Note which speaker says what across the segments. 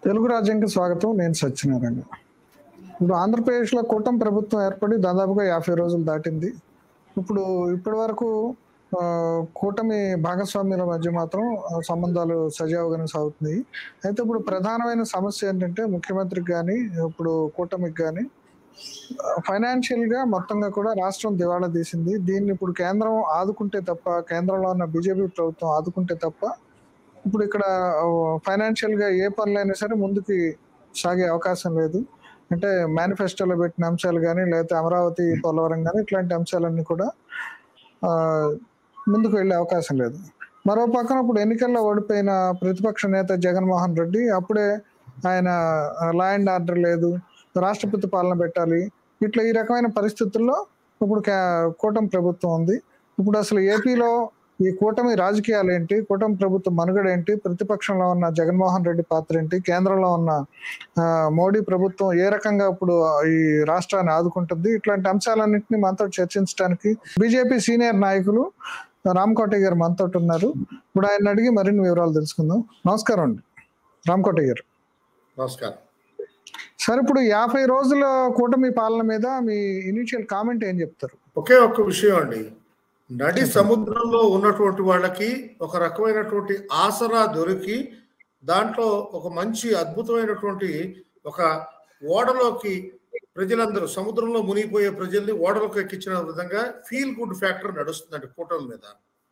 Speaker 1: తెలుగు రాజ్యంకి స్వాగతం నేను సత్యనారాయణ ఇప్పుడు ఆంధ్రప్రదేశ్లో కూటమి ప్రభుత్వం ఏర్పడి దాదాపుగా యాభై రోజులు దాటింది ఇప్పుడు ఇప్పటి వరకు ఆ, కూటమి భాగస్వామ్యుల మధ్య మాత్రం ఆ, సంబంధాలు సజావుగానే సాగుతున్నాయి అయితే ఇప్పుడు ప్రధానమైన సమస్య ఏంటంటే ముఖ్యమంత్రికి కానీ ఇప్పుడు కూటమికి కానీ ఫైనాన్షియల్ గా మొత్తంగా కూడా రాష్ట్రం దివాళా తీసింది దీన్ని ఇప్పుడు కేంద్రం ఆదుకుంటే తప్ప కేంద్రంలో ఉన్న బీజేపీ ప్రభుత్వం ఆదుకుంటే తప్ప ఇప్పుడు ఇక్కడ ఫైనాన్షియల్ గా ఏ పనులైనా సరే ముందుకి సాగే అవకాశం లేదు అంటే మేనిఫెస్టోలో పెట్టిన అంశాలు కానీ లేకపోతే అమరావతి పోలవరం కానీ ఇట్లాంటి అంశాలన్నీ కూడా ఆ, ముందుకు వెళ్ళే అవకాశం లేదు మరో పక్కన ఇప్పుడు ఎన్నికల్లో ఓడిపోయిన ప్రతిపక్ష నేత జగన్మోహన్ రెడ్డి అప్పుడే ఆయన లా అండ్ ఆర్డర్ లేదు రాష్ట్రపతి పాలన పెట్టాలి ఇట్లా ఈ రకమైన పరిస్థితుల్లో ఇప్పుడు కా- కూటమి ప్రభుత్వం ఉంది ఇప్పుడు అసలు ఏపీలో ఈ కూటమి రాజకీయాలు ఏంటి కూటమి ప్రభుత్వం మనుగడ ఏంటి ప్రతిపక్షంలో ఉన్న జగన్మోహన్ రెడ్డి పాత్ర ఏంటి కేంద్రంలో ఉన్న ఆ, మోడీ ప్రభుత్వం ఏ రకంగా ఇప్పుడు ఈ రాష్ట్రాన్ని ఆదుకుంటుంది ఇట్లాంటి అంశాలన్నింటినీ మనతో చర్చించడానికి బీజేపీ సీనియర్ నాయకులు రామ్కోట గారు మనతో ఉన్నారు ఇప్పుడు ఆయన అడిగి మరిన్ని వివరాలు తెలుసుకుందాం నమస్కారం అండి రామ్కోట గారు
Speaker 2: నమస్కారం
Speaker 1: సార్ ఇప్పుడు యాభై రోజుల కూటమి పాలన మీద మీ ఇనిషియల్ కామెంట్ ఏం చెప్తారు
Speaker 2: ఒకే ఒక్క విషయం అండి నడి సముద్రంలో ఉన్నటువంటి వాళ్ళకి ఒక రకమైనటువంటి ఆసరా దొరికి దాంట్లో ఒక మంచి అద్భుతమైనటువంటి ఒక ఓడలోకి ప్రజలందరూ సముద్రంలో మునిగిపోయే ప్రజల్ని ఓడలోకి ఎక్కించిన విధంగా ఫీల్ గుడ్ ఫ్యాక్టర్ నడుస్తుందండి కూటమి మీద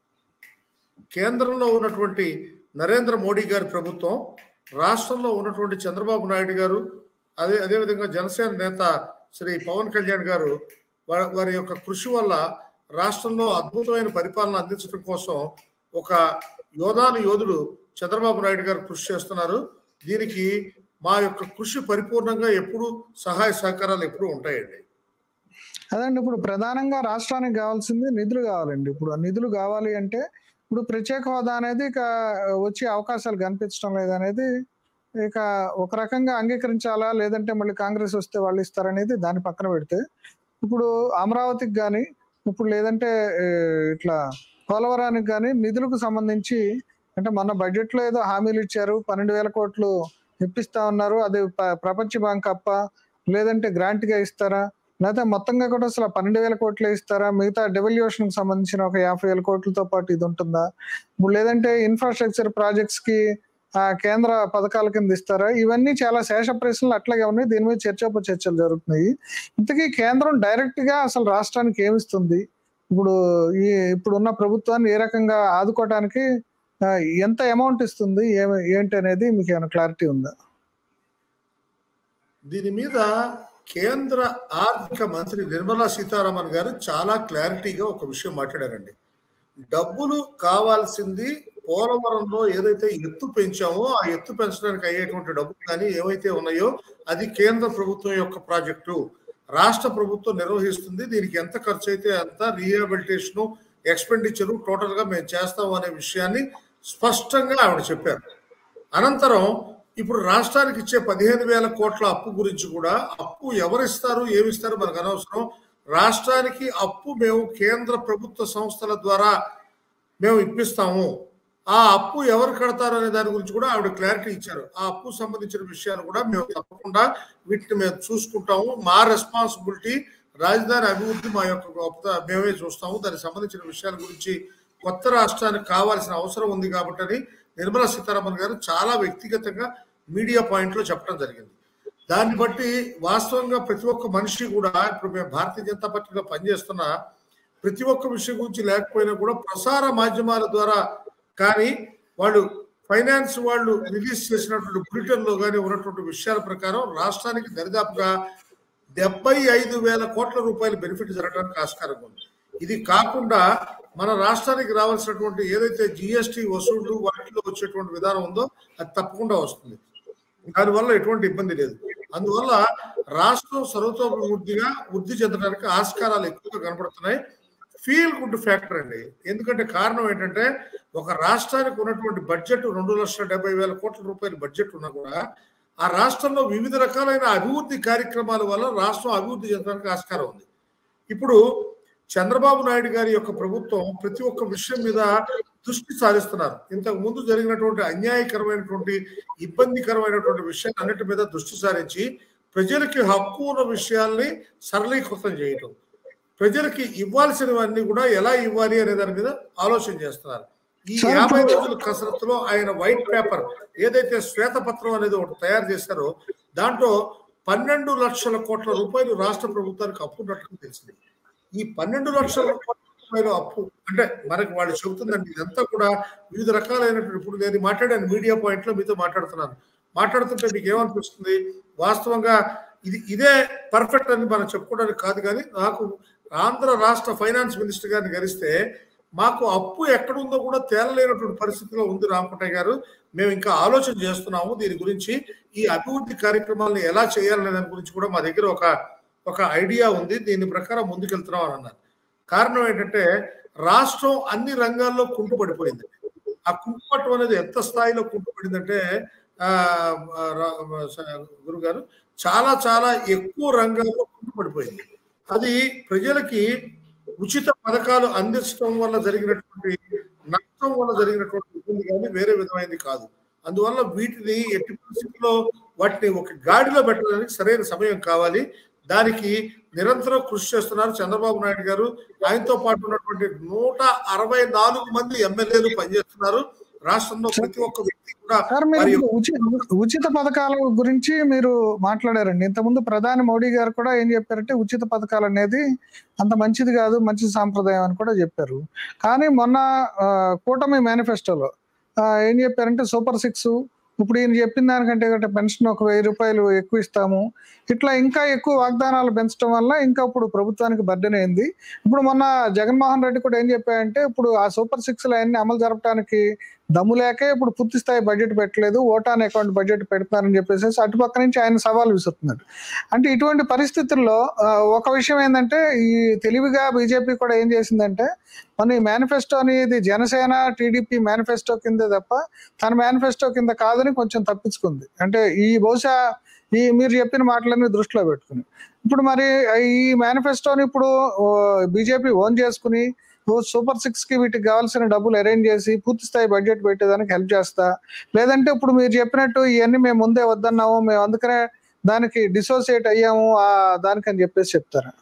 Speaker 2: కేంద్రంలో ఉన్నటువంటి నరేంద్ర మోడీ గారి ప్రభుత్వం రాష్ట్రంలో ఉన్నటువంటి చంద్రబాబు నాయుడు గారు అదే అదేవిధంగా జనసేన నేత శ్రీ పవన్ కళ్యాణ్ గారు వా- వారి యొక్క కృషి వల్ల రాష్ట్రంలో అద్భుతమైన పరిపాలన అందించడం కోసం ఒక యోధాను యోధుడు చంద్రబాబు నాయుడు గారు కృషి చేస్తున్నారు దీనికి మా యొక్క కృషి పరిపూర్ణంగా ఎప్పుడు సహాయ సహకారాలు ఎప్పుడు ఉంటాయండి
Speaker 1: అదండి ఇప్పుడు ప్రధానంగా రాష్ట్రానికి కావాల్సింది నిధులు కావాలండి ఇప్పుడు ఆ నిధులు కావాలి అంటే ఇప్పుడు ప్రత్యేక హోదా అనేది ఇక వచ్చే అవకాశాలు కనిపించడం లేదనేది ఇక ఒక రకంగా అంగీకరించాలా లేదంటే మళ్ళీ కాంగ్రెస్ వస్తే వాళ్ళు ఇస్తారనేది దాన్ని పక్కన పెడితే ఇప్పుడు అమరావతికి కానీ ఇప్పుడు లేదంటే ఏ, ఇట్లా పోలవరానికి కానీ నిధులకు సంబంధించి అంటే మన బడ్జెట్ లో ఏదో హామీలు ఇచ్చారు పన్నెండు వేల కోట్లు ఇప్పిస్తా ఉన్నారు అది ప- ప్రపంచ బ్యాంక్ అప్ప లేదంటే గ్రాంట్ గా ఇస్తారా లేకపోతే మొత్తంగా కూడా అసలు ఆ పన్నెండు వేల కోట్లే ఇస్తారా మిగతా డెవల్యూషన్ కి సంబంధించిన ఒక యాభై వేల కోట్లతో పాటు ఇది ఉంటుందా ఇప్పుడు లేదంటే ఇన్ఫ్రాస్ట్రక్చర్ ప్రాజెక్ట్స్ కి ఆ కేంద్ర పథకాల కింద ఇస్తారా ఇవన్నీ చాలా శేష ప్రశ్నలు అట్లాగే ఉన్నాయి దీని మీద చర్చోప చర్చలు జరుగుతున్నాయి ఇంతకీ కేంద్రం డైరెక్ట్ గా అసలు రాష్ట్రానికి ఏమిస్తుంది ఇప్పుడు ఈ ఇప్పుడున్న ప్రభుత్వాన్ని ఏ రకంగా ఆదుకోవడానికి ఆ, ఎంత అమౌంట్ ఇస్తుంది ఏమి ఏంటి అనేది మీకు ఏమైనా క్లారిటీ ఉందా
Speaker 2: దీని మీద కేంద్ర ఆర్థిక మంత్రి నిర్మలా సీతారామన్ గారు చాలా క్లారిటీగా ఒక విషయం మాట్లాడారండి డబ్బులు కావాల్సింది పోలవరంలో ఏదైతే ఎత్తు పెంచామో ఆ ఎత్తు పెంచడానికి అయ్యేటువంటి డబ్బులు కానీ ఏవైతే ఉన్నాయో అది కేంద్ర ప్రభుత్వం యొక్క ప్రాజెక్టు రాష్ట్ర ప్రభుత్వం నిర్వహిస్తుంది దీనికి ఎంత ఖర్చు అయితే అంత రీహాబిలిటేషన్ ఎక్స్పెండిచర్ టోటల్ గా మేము చేస్తాం అనే విషయాన్ని స్పష్టంగా ఆవిడ చెప్పారు అనంతరం ఇప్పుడు రాష్ట్రానికి ఇచ్చే పదిహేను వేల కోట్ల అప్పు గురించి కూడా అప్పు ఎవరిస్తారు ఏమిస్తారు మనకు అనవసరం రాష్ట్రానికి అప్పు మేము కేంద్ర ప్రభుత్వ సంస్థల ద్వారా మేము ఇప్పిస్తాము ఆ అప్పు ఎవరు కడతారు అనే దాని గురించి కూడా ఆవిడ క్లారిటీ ఇచ్చారు ఆ అప్పు సంబంధించిన విషయాలు కూడా మేము తప్పకుండా వీటిని మేము చూసుకుంటాము మా రెస్పాన్సిబిలిటీ రాజధాని అభివృద్ధి మా యొక్క గొప్ప మేమే చూస్తాము దానికి సంబంధించిన విషయాల గురించి కొత్త రాష్ట్రానికి కావాల్సిన అవసరం ఉంది కాబట్టి అని నిర్మలా సీతారామన్ గారు చాలా వ్యక్తిగతంగా మీడియా పాయింట్ లో చెప్పడం జరిగింది దాన్ని బట్టి వాస్తవంగా ప్రతి ఒక్క మనిషి కూడా ఇప్పుడు మేము భారతీయ జనతా పార్టీలో పనిచేస్తున్న ప్రతి ఒక్క విషయం గురించి లేకపోయినా కూడా ప్రసార మాధ్యమాల ద్వారా కానీ వాళ్ళు ఫైనాన్స్ వాళ్ళు రిలీజ్ చేసినటువంటి బులెటిన్ లో కానీ ఉన్నటువంటి విషయాల ప్రకారం రాష్ట్రానికి దరిదాపుగా డెబ్బై ఐదు వేల కోట్ల రూపాయల బెనిఫిట్ జరగడానికి ఆస్కారం ఉంది ఇది కాకుండా మన రాష్ట్రానికి రావాల్సినటువంటి ఏదైతే జిఎస్టి వసూళ్లు వాటిలో వచ్చేటువంటి విధానం ఉందో అది తప్పకుండా వస్తుంది దానివల్ల ఎటువంటి ఇబ్బంది లేదు అందువల్ల రాష్ట్రం సర్వతోభివృద్ధిగా వృద్ధి చెందడానికి ఆస్కారాలు ఎక్కువగా కనబడుతున్నాయి ఫీల్ గుడ్ ఫ్యాక్టర్ అండి ఎందుకంటే కారణం ఏంటంటే ఒక రాష్ట్రానికి ఉన్నటువంటి బడ్జెట్ రెండు లక్షల డెబ్బై వేల కోట్ల రూపాయల బడ్జెట్ ఉన్నా కూడా ఆ రాష్ట్రంలో వివిధ రకాలైన అభివృద్ధి కార్యక్రమాల వల్ల రాష్ట్రం అభివృద్ధి చెందడానికి ఆస్కారం ఉంది ఇప్పుడు చంద్రబాబు నాయుడు గారి యొక్క ప్రభుత్వం ప్రతి ఒక్క విషయం మీద దృష్టి సారిస్తున్నారు ఇంతకు ముందు జరిగినటువంటి అన్యాయకరమైనటువంటి ఇబ్బందికరమైనటువంటి విషయాలు అన్నిటి మీద దృష్టి సారించి ప్రజలకి హక్కు ఉన్న విషయాల్ని సరళీకృతం చేయటం ప్రజలకి ఇవ్వాల్సినవన్నీ కూడా ఎలా ఇవ్వాలి అనే దాని మీద ఆలోచన చేస్తున్నారు ఈ
Speaker 1: సార్,
Speaker 2: యాభై
Speaker 1: ఇప్పుడు-
Speaker 2: రోజుల కసరత్తులో ఆయన వైట్ పేపర్ ఏదైతే శ్వేతపత్రం అనేది ఒకటి తయారు చేశారో దాంట్లో పన్నెండు లక్షల కోట్ల రూపాయలు రాష్ట్ర ప్రభుత్వానికి అప్పు ఉన్నట్టు తెలిసింది ఈ పన్నెండు లక్షల కోట్ల రూపాయల అప్పు అంటే మనకి వాళ్ళు చెబుతుందండి ఇదంతా కూడా వివిధ రకాలైనటువంటి ఇప్పుడు నేను మాట్లాడాను మీడియా పాయింట్ లో మీతో మాట్లాడుతున్నాను మాట్లాడుతుంటే మీకు ఏమనిపిస్తుంది వాస్తవంగా ఇది ఇదే పర్ఫెక్ట్ అని మనం చెప్పుకోవడానికి కాదు కానీ నాకు ఆంధ్ర రాష్ట్ర ఫైనాన్స్ మినిస్టర్ గారిని గరిస్తే మాకు అప్పు ఎక్కడుందో కూడా తేలలేనటువంటి పరిస్థితిలో ఉంది రామకోటయ్య గారు మేము ఇంకా ఆలోచన చేస్తున్నాము దీని గురించి ఈ అభివృద్ధి కార్యక్రమాలను ఎలా చేయాలనే దాని గురించి కూడా మా దగ్గర ఒక ఒక ఐడియా ఉంది దీని ప్రకారం ముందుకెళ్తున్నాం అని అన్నారు కారణం ఏంటంటే రాష్ట్రం అన్ని రంగాల్లో కుంటుపడిపోయింది ఆ కుంటుపట్టం అనేది ఎంత స్థాయిలో కుంటుపడిందంటే ఆ, ఆ, రా- స- గురుగారు చాలా చాలా ఎక్కువ రంగాల్లో కుంటుపడిపోయింది అది ప్రజలకి ఉచిత పథకాలు అందించడం వల్ల జరిగినటువంటి నష్టం వల్ల జరిగినటువంటి ఇబ్బంది కానీ వేరే విధమైనది కాదు అందువల్ల వీటిని ఎట్టి పరిస్థితుల్లో వాటిని ఒక గాడిలో పెట్టడానికి సరైన సమయం కావాలి దానికి నిరంతరం కృషి చేస్తున్నారు చంద్రబాబు నాయుడు గారు ఆయనతో పాటు ఉన్నటువంటి నూట అరవై నాలుగు మంది ఎమ్మెల్యేలు పనిచేస్తున్నారు రాష్ట్రంలో ప్రతి ఒక్క వ్యక్తి కూడా
Speaker 1: సార్ మీరు
Speaker 2: వారి
Speaker 1: ఇప్పుడు ఉచి- ఉచిత పథకాల గురించి మీరు మాట్లాడారండి ఇంతకుముందు ప్రధాని మోడీ గారు కూడా ఏం చెప్పారంటే ఉచిత పథకాలు అనేది అంత మంచిది కాదు మంచి సాంప్రదాయం అని కూడా చెప్పారు కానీ మొన్న ఆ, కూటమి మేనిఫెస్టోలో ఆ, ఏం చెప్పారంటే సూపర్ సిక్స్ ఇప్పుడు ఈయన చెప్పిన దానికంటే గట్ట పెన్షన్ ఒక వెయ్యి రూపాయలు ఎక్కువ ఇస్తాము ఇట్లా ఇంకా ఎక్కువ వాగ్దానాలు పెంచడం వల్ల ఇంకా ఇప్పుడు ప్రభుత్వానికి బర్డెన్ అయింది ఇప్పుడు మొన్న జగన్మోహన్ రెడ్డి కూడా ఏం చెప్పారంటే ఇప్పుడు ఆ సూపర్ సిక్స్ అన్ని అమలు జరపడానికి దమ్ము లేకే ఇప్పుడు పూర్తి స్థాయి బడ్జెట్ పెట్టలేదు ఓటాన్ అకౌంట్ బడ్జెట్ పెడతారని చెప్పేసి అటుపక్క నుంచి ఆయన సవాల్ విసురుతున్నాడు అంటే ఇటువంటి పరిస్థితుల్లో ఆ, ఒక విషయం ఏంటంటే ఈ తెలివిగా బీజేపీ కూడా ఏం చేసిందంటే మన ఈ మేనిఫెస్టో అనేది జనసేన టీడీపీ మేనిఫెస్టో కిందే తప్ప తన మేనిఫెస్టో కింద కాదని కొంచెం తప్పించుకుంది అంటే ఈ బహుశా ఈ మీరు చెప్పిన మాటలన్నీ దృష్టిలో పెట్టుకుని ఇప్పుడు మరి ఈ మేనిఫెస్టోని ఇప్పుడు బీజేపీ ఓన్ చేసుకుని ఓ సూపర్ సిక్స్ కి వీటికి కావాల్సిన డబ్బులు అరేంజ్ చేసి పూర్తి స్థాయి బడ్జెట్ పెట్టేదానికి హెల్ప్ చేస్తా లేదంటే ఇప్పుడు మీరు చెప్పినట్టు ఇవన్నీ మేము ముందే వద్దన్నాము మేము అందుకనే దానికి డిసోసియేట్ అయ్యాము ఆ దానికని చెప్పేసి చెప్తారా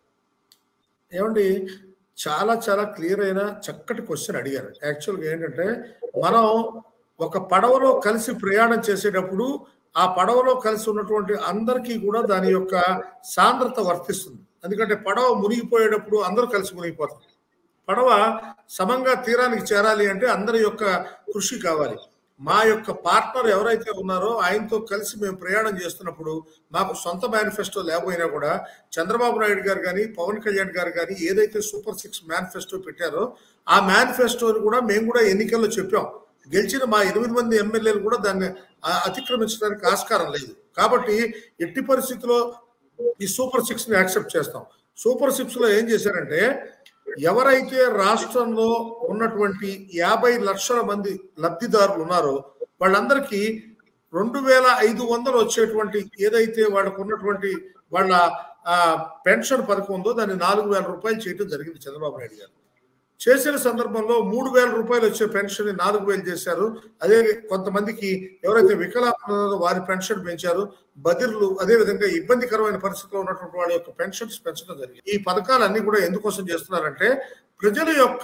Speaker 2: ఏమండి చాలా చాలా క్లియర్ అయిన చక్కటి క్వశ్చన్ అడిగారు యాక్చువల్గా ఏంటంటే మనం ఒక పడవలో కలిసి ప్రయాణం చేసేటప్పుడు ఆ పడవలో కలిసి ఉన్నటువంటి అందరికీ కూడా దాని యొక్క సాంద్రత వర్తిస్తుంది ఎందుకంటే పడవ మునిగిపోయేటప్పుడు అందరూ కలిసి మునిగిపోతారు పడవ సమంగా తీరానికి చేరాలి అంటే అందరి యొక్క కృషి కావాలి మా యొక్క పార్ట్నర్ ఎవరైతే ఉన్నారో ఆయనతో కలిసి మేము ప్రయాణం చేస్తున్నప్పుడు మాకు సొంత మేనిఫెస్టో లేకపోయినా కూడా చంద్రబాబు నాయుడు గారు కానీ పవన్ కళ్యాణ్ గారు కానీ ఏదైతే సూపర్ సిక్స్ మేనిఫెస్టో పెట్టారో ఆ మేనిఫెస్టోని కూడా మేము కూడా ఎన్నికల్లో చెప్పాం గెలిచిన మా ఎనిమిది మంది ఎమ్మెల్యేలు కూడా దాన్ని ఆ- అతిక్రమించడానికి ఆస్కారం లేదు కాబట్టి ఎట్టి పరిస్థితిలో ఈ సూపర్ సిక్స్ ని యాక్సెప్ట్ చేస్తాం సూపర్ సిక్స్ లో ఏం చేశారంటే ఎవరైతే రాష్ట్రంలో ఉన్నటువంటి యాభై లక్షల మంది లబ్ధిదారులు ఉన్నారో వాళ్ళందరికీ రెండు వేల ఐదు వందలు వచ్చేటువంటి ఏదైతే వాళ్ళకు ఉన్నటువంటి వాళ్ళ ఆ, పెన్షన్ పథకం ఉందో దాన్ని నాలుగు వేల రూపాయలు చేయడం జరిగింది చంద్రబాబు నాయుడు గారు చేసిన సందర్భంలో మూడు వేల రూపాయలు వచ్చే పెన్షన్ నాలుగు వేలు చేశారు అదే కొంతమందికి ఎవరైతే వికలాంగులు ఉన్నారో వారి పెన్షన్ పెంచారు బదిర్లు అదే విధంగా ఇబ్బందికరమైన పరిస్థితిలో ఉన్నటువంటి వాళ్ళ యొక్క పెన్షన్స్ పెంచడం జరిగింది ఈ పథకాలన్నీ కూడా ఎందుకోసం చేస్తున్నారంటే ప్రజల యొక్క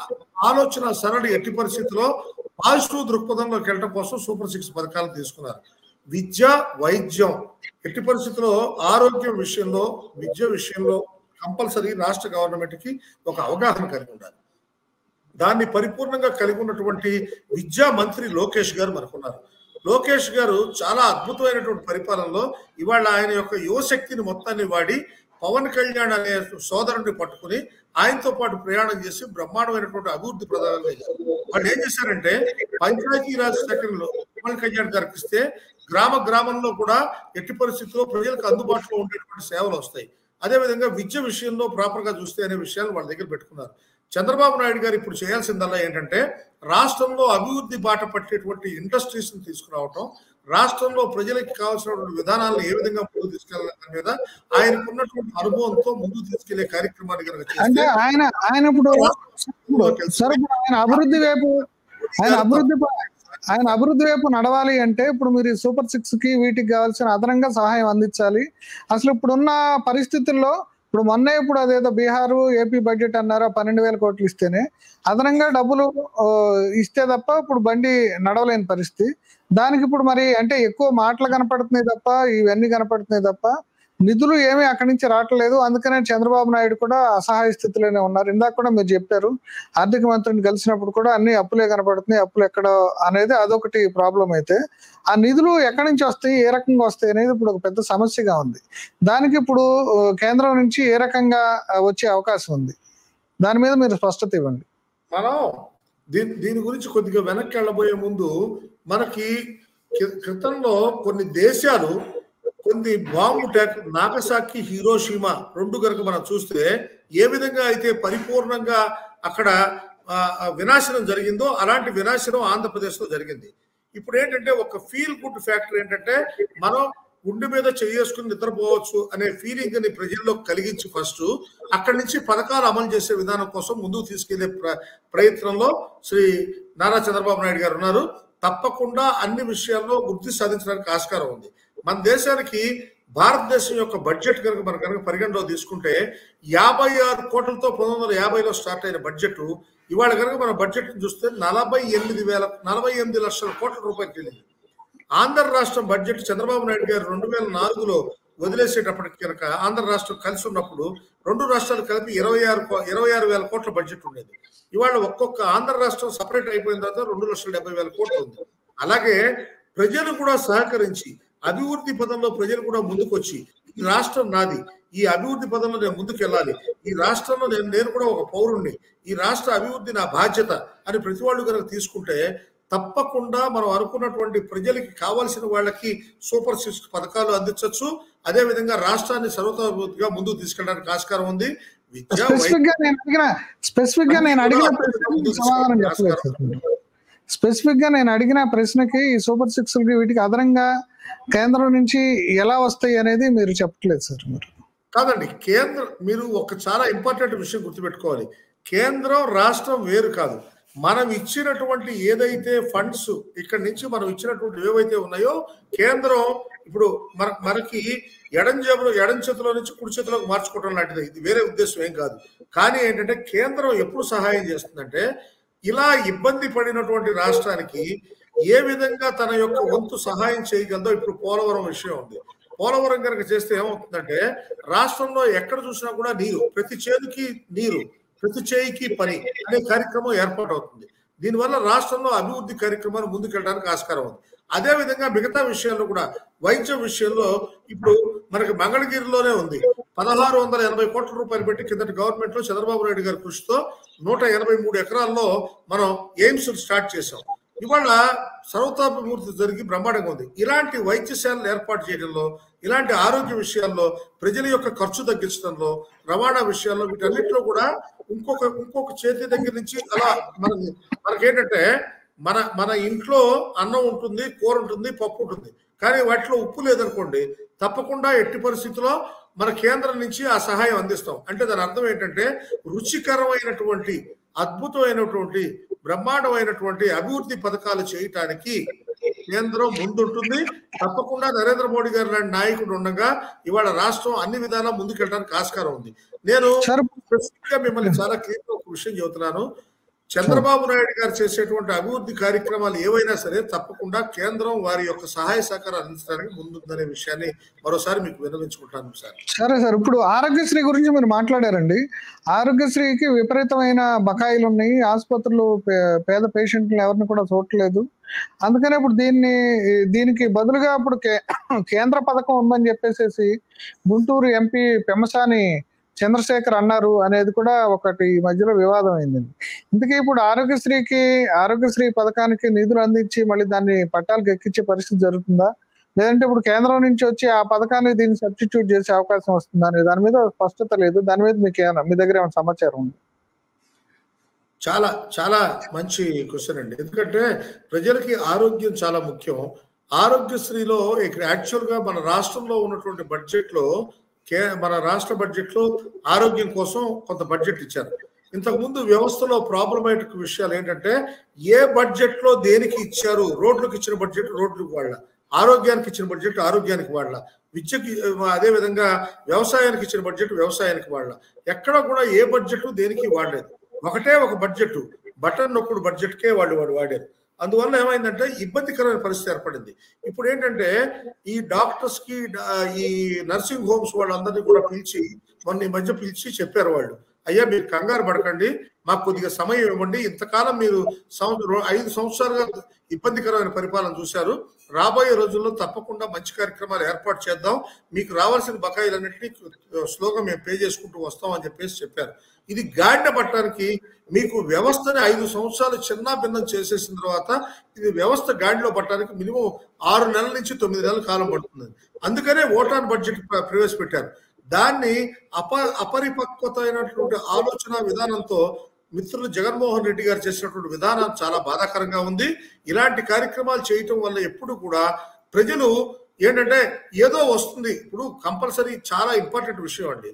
Speaker 2: ఆలోచన సరళి ఎట్టి పరిస్థితిలో పాజిటివ్ దృక్పథంలోకి వెళ్ళడం కోసం సూపర్ సిక్స్ పథకాలు తీసుకున్నారు విద్య వైద్యం ఎట్టి పరిస్థితుల్లో ఆరోగ్యం విషయంలో విద్య విషయంలో కంపల్సరీ రాష్ట్ర గవర్నమెంట్ కి ఒక అవగాహన కలిగి ఉండాలి దాన్ని పరిపూర్ణంగా కలిగి ఉన్నటువంటి విద్యా మంత్రి లోకేష్ గారు మనకున్నారు లోకేష్ గారు చాలా అద్భుతమైనటువంటి పరిపాలనలో ఇవాళ ఆయన యొక్క యువశక్తిని మొత్తాన్ని వాడి పవన్ కళ్యాణ్ అనే సోదరుడిని పట్టుకుని ఆయనతో పాటు ప్రయాణం చేసి బ్రహ్మాండమైనటువంటి అభివృద్ధి ప్రదానం చేశారు వాళ్ళు ఏం చేశారంటే పంచాయతీ రాజ్ శాఖలో పవన్ కళ్యాణ్ గారికి ఇస్తే గ్రామ గ్రామంలో కూడా ఎట్టి పరిస్థితుల్లో ప్రజలకు అందుబాటులో ఉండేటువంటి సేవలు వస్తాయి అదేవిధంగా విద్య విషయంలో ప్రాపర్ గా చూస్తే అనే విషయాలు వాళ్ళ దగ్గర పెట్టుకున్నారు చంద్రబాబు నాయుడు గారు ఇప్పుడు చేయాల్సిందల్లా ఏంటంటే రాష్ట్రంలో అభివృద్ధి బాట పట్టేటువంటి ఇండస్ట్రీస్ ని తీసుకురావటం రాష్ట్రంలో ప్రజలకి కావాల్సినటువంటి విధానాలను ఏ విధంగా ముందుకు తీసుకెళ్లాలి మీద ఆయనకున్నటువంటి అనుభవంతో ముందుకు తీసుకెళ్లే కార్యక్రమాన్ని కనుక
Speaker 1: అంటే
Speaker 2: చేస్తే
Speaker 1: ఆయన ఆయన ఇప్పుడు సరే ఇప్పుడు ఆయన అభివృద్ధి వైపు ఆయన అభివృద్ధి ప- ఆయన అభివృద్ధి వైపు నడవాలి అంటే ఇప్పుడు మీరు ఈ సూపర్ సిక్స్ కి వీటికి కావాల్సిన అదనంగా సహాయం అందించాలి అసలు ఇప్పుడున్న పరిస్థితుల్లో ఇప్పుడు మొన్న ఇప్పుడు అదేదో బీహారు ఏపీ బడ్జెట్ అన్నారు ఆ పన్నెండు వేల కోట్లు ఇస్తేనే అదనంగా డబ్బులు ఆ, ఇస్తే తప్ప ఇప్పుడు బండి నడవలేని పరిస్థితి దానికి ఇప్పుడు మరి అంటే ఎక్కువ మాటలు కనపడుతున్నాయి తప్ప ఇవన్నీ కనపడుతున్నాయి తప్ప నిధులు ఏమీ అక్కడి నుంచి రావట్లేదు అందుకనే చంద్రబాబు నాయుడు కూడా అసహాయ స్థితిలోనే ఉన్నారు ఇందాక కూడా మీరు చెప్పారు ఆర్థిక మంత్రిని కలిసినప్పుడు కూడా అన్ని అప్పులే కనపడుతున్నాయి అప్పులు ఎక్కడ అనేది అదొకటి ప్రాబ్లం అయితే ఆ నిధులు ఎక్కడి నుంచి వస్తాయి ఏ రకంగా వస్తాయి అనేది ఇప్పుడు ఒక పెద్ద సమస్యగా ఉంది దానికి ఇప్పుడు ఆ, కేంద్రం నుంచి ఏ రకంగా ఆ, వచ్చే అవకాశం ఉంది దాని మీద మీరు స్పష్టత ఇవ్వండి
Speaker 2: మనం దీని దీని గురించి కొద్దిగా వెనక్కి వెళ్ళబోయే ముందు మనకి క్రి- క్రితంలో కొన్ని దేశాలు కొన్ని బాంబు ట్యాక్ నాగసాకి హీరోషిమా రెండు కనుక మనం చూస్తే ఏ విధంగా అయితే పరిపూర్ణంగా అక్కడ ఆ, ఆ వినాశనం జరిగిందో అలాంటి వినాశనం ఆంధ్రప్రదేశ్ లో జరిగింది ఇప్పుడు ఏంటంటే ఒక ఫీల్ గుడ్ ఫ్యాక్టర్ ఏంటంటే మనం గుండె మీద చేసుకుని నిద్రపోవచ్చు అనే ఫీలింగ్ ని ప్రజల్లో కలిగించి ఫస్ట్ అక్కడి నుంచి పథకాలు అమలు చేసే విధానం కోసం ముందుకు తీసుకెళ్లే ప్ర- ప్రయత్నంలో శ్రీ నారా చంద్రబాబు నాయుడు గారు ఉన్నారు తప్పకుండా అన్ని విషయాల్లో వృద్ధి సాధించడానికి ఆస్కారం ఉంది మన దేశానికి భారతదేశం యొక్క బడ్జెట్ కనుక మనం కనుక పరిగణలో తీసుకుంటే యాభై ఆరు కోట్లతో పంతొమ్మిది వందల యాభైలో స్టార్ట్ అయిన బడ్జెట్ ఇవాళ కనుక మన బడ్జెట్ చూస్తే నలభై ఎనిమిది వేల నలభై ఎనిమిది లక్షల కోట్ల రూపాయలు వెళ్ళింది ఆంధ్ర రాష్ట్రం బడ్జెట్ చంద్రబాబు నాయుడు గారు రెండు వేల నాలుగులో వదిలేసేటప్పటికి కనుక ఆంధ్ర రాష్ట్రం కలిసి ఉన్నప్పుడు రెండు రాష్ట్రాలు కలిపి ఇరవై ఆరు కో- ఇరవై ఆరు వేల కోట్ల బడ్జెట్ ఉండేది ఇవాళ ఒక్కొక్క ఆంధ్ర రాష్ట్రం సపరేట్ అయిపోయిన తర్వాత రెండు లక్షల డెబ్బై వేల కోట్లు ఉంది అలాగే ప్రజలు కూడా సహకరించి అభివృద్ధి పదంలో ప్రజలు కూడా ముందుకొచ్చి ఈ రాష్ట్రం నాది ఈ అభివృద్ధి పదంలో నేను ముందుకు వెళ్ళాలి ఈ రాష్ట్రంలో నేను నేను కూడా ఒక పౌరుణ్ణి ఈ రాష్ట్ర అభివృద్ధి నా బాధ్యత అని ప్రతి వాళ్ళు కనుక తీసుకుంటే తప్పకుండా మనం అనుకున్నటువంటి ప్రజలకి కావాల్సిన వాళ్ళకి సూపర్ సిక్స్ పథకాలు అందించవచ్చు అదే విధంగా రాష్ట్రాన్ని సర్వతోభివృద్ధిగా ముందుకు తీసుకెళ్ళడానికి ఆస్కారం ఉంది విద్య
Speaker 1: స్పెసిఫిక్ గా నేను అడిగిన స్పెసిఫిక్ గా నేను అడిగిన ప్రశ్నకి సమాధానం చెప్పలేదు సార్ మీరు. స్పెసిఫిక్ గా నేను అడిగిన ప్రశ్నకి ఈ సూపర్ సిక్స్ కి వీటికి అదనంగా కేంద్రం నుంచి ఎలా వస్తాయి అనేది మీరు చెప్పట్లేదు సార్ మీరు
Speaker 2: కాదండి కేంద్ర మీరు ఒక చాలా ఇంపార్టెంట్ విషయం గుర్తుపెట్టుకోవాలి కేంద్రం రాష్ట్రం వేరు కాదు మనం ఇచ్చినటువంటి ఏదైతే ఫండ్స్ ఇక్కడి నుంచి మనం ఇచ్చినటువంటి ఏవైతే ఉన్నాయో కేంద్రం ఇప్పుడు మన మనకి ఎడం జేబులో ఎడం చేతిలో నుంచి కుడి చేతిలోకి మార్చుకోవడం లాంటిది ఇది వేరే ఉద్దేశం ఏం కాదు కానీ ఏంటంటే కేంద్రం ఎప్పుడు సహాయం చేస్తుందంటే ఇలా ఇబ్బంది పడినటువంటి రాష్ట్రానికి ఏ విధంగా తన యొక్క వంతు సహాయం చేయగలదో ఇప్పుడు పోలవరం విషయం ఉంది పోలవరం కనుక చేస్తే ఏమవుతుందంటే రాష్ట్రంలో ఎక్కడ చూసినా కూడా నీరు ప్రతి చేతికి నీరు ప్రతి చేయికి పని అనే కార్యక్రమం ఏర్పాటు అవుతుంది దీనివల్ల రాష్ట్రంలో అభివృద్ధి కార్యక్రమాలు ముందుకెళ్ళడానికి ఆస్కారం ఉంది అదే విధంగా మిగతా విషయాల్లో కూడా వైద్య విషయంలో ఇప్పుడు మనకి మంగళగిరిలోనే ఉంది పదహారు వందల ఎనభై కోట్ల రూపాయలు పెట్టి కిందటి గవర్నమెంట్ లో చంద్రబాబు నాయుడు గారి కృషితో నూట ఎనభై మూడు ఎకరాల్లో మనం ఎయిమ్స్ స్టార్ట్ చేసాం ఇవాళ సర్వతాపమూర్తి జరిగి బ్రహ్మాండంగా ఉంది ఇలాంటి వైద్యశాలలు ఏర్పాటు చేయడంలో ఇలాంటి ఆరోగ్య విషయాల్లో ప్రజల యొక్క ఖర్చు తగ్గించడంలో రవాణా విషయాల్లో వీటన్నిటిలో కూడా ఇంకొక ఇంకొక చేతి దగ్గర నుంచి అలా మనకి మనకేంటంటే మన మన ఇంట్లో అన్నం ఉంటుంది కూర ఉంటుంది పప్పు ఉంటుంది కానీ వాటిలో ఉప్పు లేదనుకోండి తప్పకుండా ఎట్టి పరిస్థితుల్లో మన కేంద్రం నుంచి ఆ సహాయం అందిస్తాం అంటే దాని అర్థం ఏంటంటే రుచికరమైనటువంటి అద్భుతమైనటువంటి బ్రహ్మాండమైనటువంటి అభివృద్ధి పథకాలు చేయటానికి కేంద్రం ముందుంటుంది తప్పకుండా నరేంద్ర మోడీ గారు లాంటి నాయకుడు ఉండగా ఇవాళ రాష్ట్రం అన్ని విధాలా ముందుకెళ్ళడానికి ఆస్కారం ఉంది నేను
Speaker 1: సార్
Speaker 2: స్పెసిఫిక్ గా మిమ్మల్ని చాలా క్లియర్ ఒక విషయం చెబుతున్నాను చంద్రబాబు నాయుడు గారు చేసేటువంటి అభివృద్ధి కార్యక్రమాలు ఏవైనా సరే తప్పకుండా కేంద్రం వారి యొక్క సహాయ సహకారాలు అందించడానికి ముందుందనే విషయాన్ని మరోసారి మీకు విన్నవించుకుంటాను సార్
Speaker 1: సరే సార్ ఇప్పుడు ఆరోగ్యశ్రీ గురించి మీరు మాట్లాడారండి ఆరోగ్యశ్రీకి విపరీతమైన బకాయిలు ఉన్నాయి ఆసుపత్రులు పే- పేద పేషెంట్లు ఎవరిని కూడా చూడట్లేదు అందుకనే ఇప్పుడు దీన్ని దీనికి బదులుగా ఇప్పుడు కే- కేంద్ర పథకం ఉందని చెప్పేసి గుంటూరు ఎంపీ పెమ్మసాని చంద్రశేఖర్ అన్నారు అనేది కూడా ఒకటి ఈ మధ్యలో వివాదం అయిందండి ఇందుకే ఇప్పుడు ఆరోగ్యశ్రీకి ఆరోగ్యశ్రీ పథకానికి నిధులు అందించి మళ్ళీ దాన్ని పట్టాలకు ఎక్కించే పరిస్థితి జరుగుతుందా లేదంటే ఇప్పుడు కేంద్రం నుంచి వచ్చి ఆ పథకాన్ని దీన్ని సబ్స్టిట్యూట్ చేసే అవకాశం వస్తుందా అనే దాని మీద స్పష్టత లేదు దాని మీద మీకు ఏమైనా మీ దగ్గర ఏమైనా సమాచారం ఉంది
Speaker 2: చాలా చాలా మంచి క్వశ్చన్ అండి ఎందుకంటే ప్రజలకి ఆరోగ్యం చాలా ముఖ్యం ఆరోగ్యశ్రీలో ఇక్కడ యాక్చువల్ గా మన రాష్ట్రంలో ఉన్నటువంటి బడ్జెట్ లో కే మన రాష్ట్ర బడ్జెట్ లో ఆరోగ్యం కోసం కొంత బడ్జెట్ ఇచ్చారు ఇంతకు ముందు వ్యవస్థలో ప్రాబ్లమేటిక్ విషయాలు ఏంటంటే ఏ బడ్జెట్ లో దేనికి ఇచ్చారు రోడ్లకు ఇచ్చిన బడ్జెట్ రోడ్లకు వాళ్ళ ఆరోగ్యానికి ఇచ్చిన బడ్జెట్ ఆరోగ్యానికి వాళ్ళ విద్యకి అదే విధంగా వ్యవసాయానికి ఇచ్చిన బడ్జెట్ వ్యవసాయానికి వాళ్ళ ఎక్కడ కూడా ఏ బడ్జెట్ దేనికి వాడలేదు ఒకటే ఒక బడ్జెట్ బటన్ నొక్కుడు బడ్జెట్కే వాళ్ళు వాడు వాడారు అందువల్ల ఏమైందంటే ఇబ్బందికరమైన పరిస్థితి ఏర్పడింది ఇప్పుడు ఏంటంటే ఈ డాక్టర్స్ కి డా- ఈ నర్సింగ్ హోమ్స్ వాళ్ళందరినీ కూడా పిలిచి మొన్న ఈ మధ్య పిలిచి చెప్పారు వాళ్ళు అయ్యా మీరు కంగారు పడకండి మాకు కొద్దిగా సమయం ఇవ్వండి ఇంతకాలం మీరు సంవత్సరం ఐదు సంవత్సరాలుగా ఇబ్బందికరమైన పరిపాలన చూశారు రాబోయే రోజుల్లో తప్పకుండా మంచి కార్యక్రమాలు ఏర్పాటు చేద్దాం మీకు రావాల్సిన బకాయిలన్నింటినీ స్లోగా మేము పే చేసుకుంటూ వస్తాం అని చెప్పేసి చెప్పారు ఇది గాడిన పట్టడానికి మీకు వ్యవస్థని ఐదు సంవత్సరాలు చిన్న భిన్నం చేసేసిన తర్వాత ఇది వ్యవస్థ గాడిలో పట్టడానికి మినిమం ఆరు నెలల నుంచి తొమ్మిది నెలల కాలం పడుతుంది అందుకనే ఓటాన్ బడ్జెట్ ప్ర- ప్రవేశపెట్టారు దాన్ని అప అపరిపక్వత అయినటువంటి ఆలోచన విధానంతో మిత్రులు జగన్మోహన్ రెడ్డి గారు చేసినటువంటి విధానం చాలా బాధాకరంగా ఉంది ఇలాంటి కార్యక్రమాలు చేయటం వల్ల ఎప్పుడు కూడా ప్రజలు ఏంటంటే ఏదో వస్తుంది ఇప్పుడు కంపల్సరీ చాలా ఇంపార్టెంట్ విషయం అండి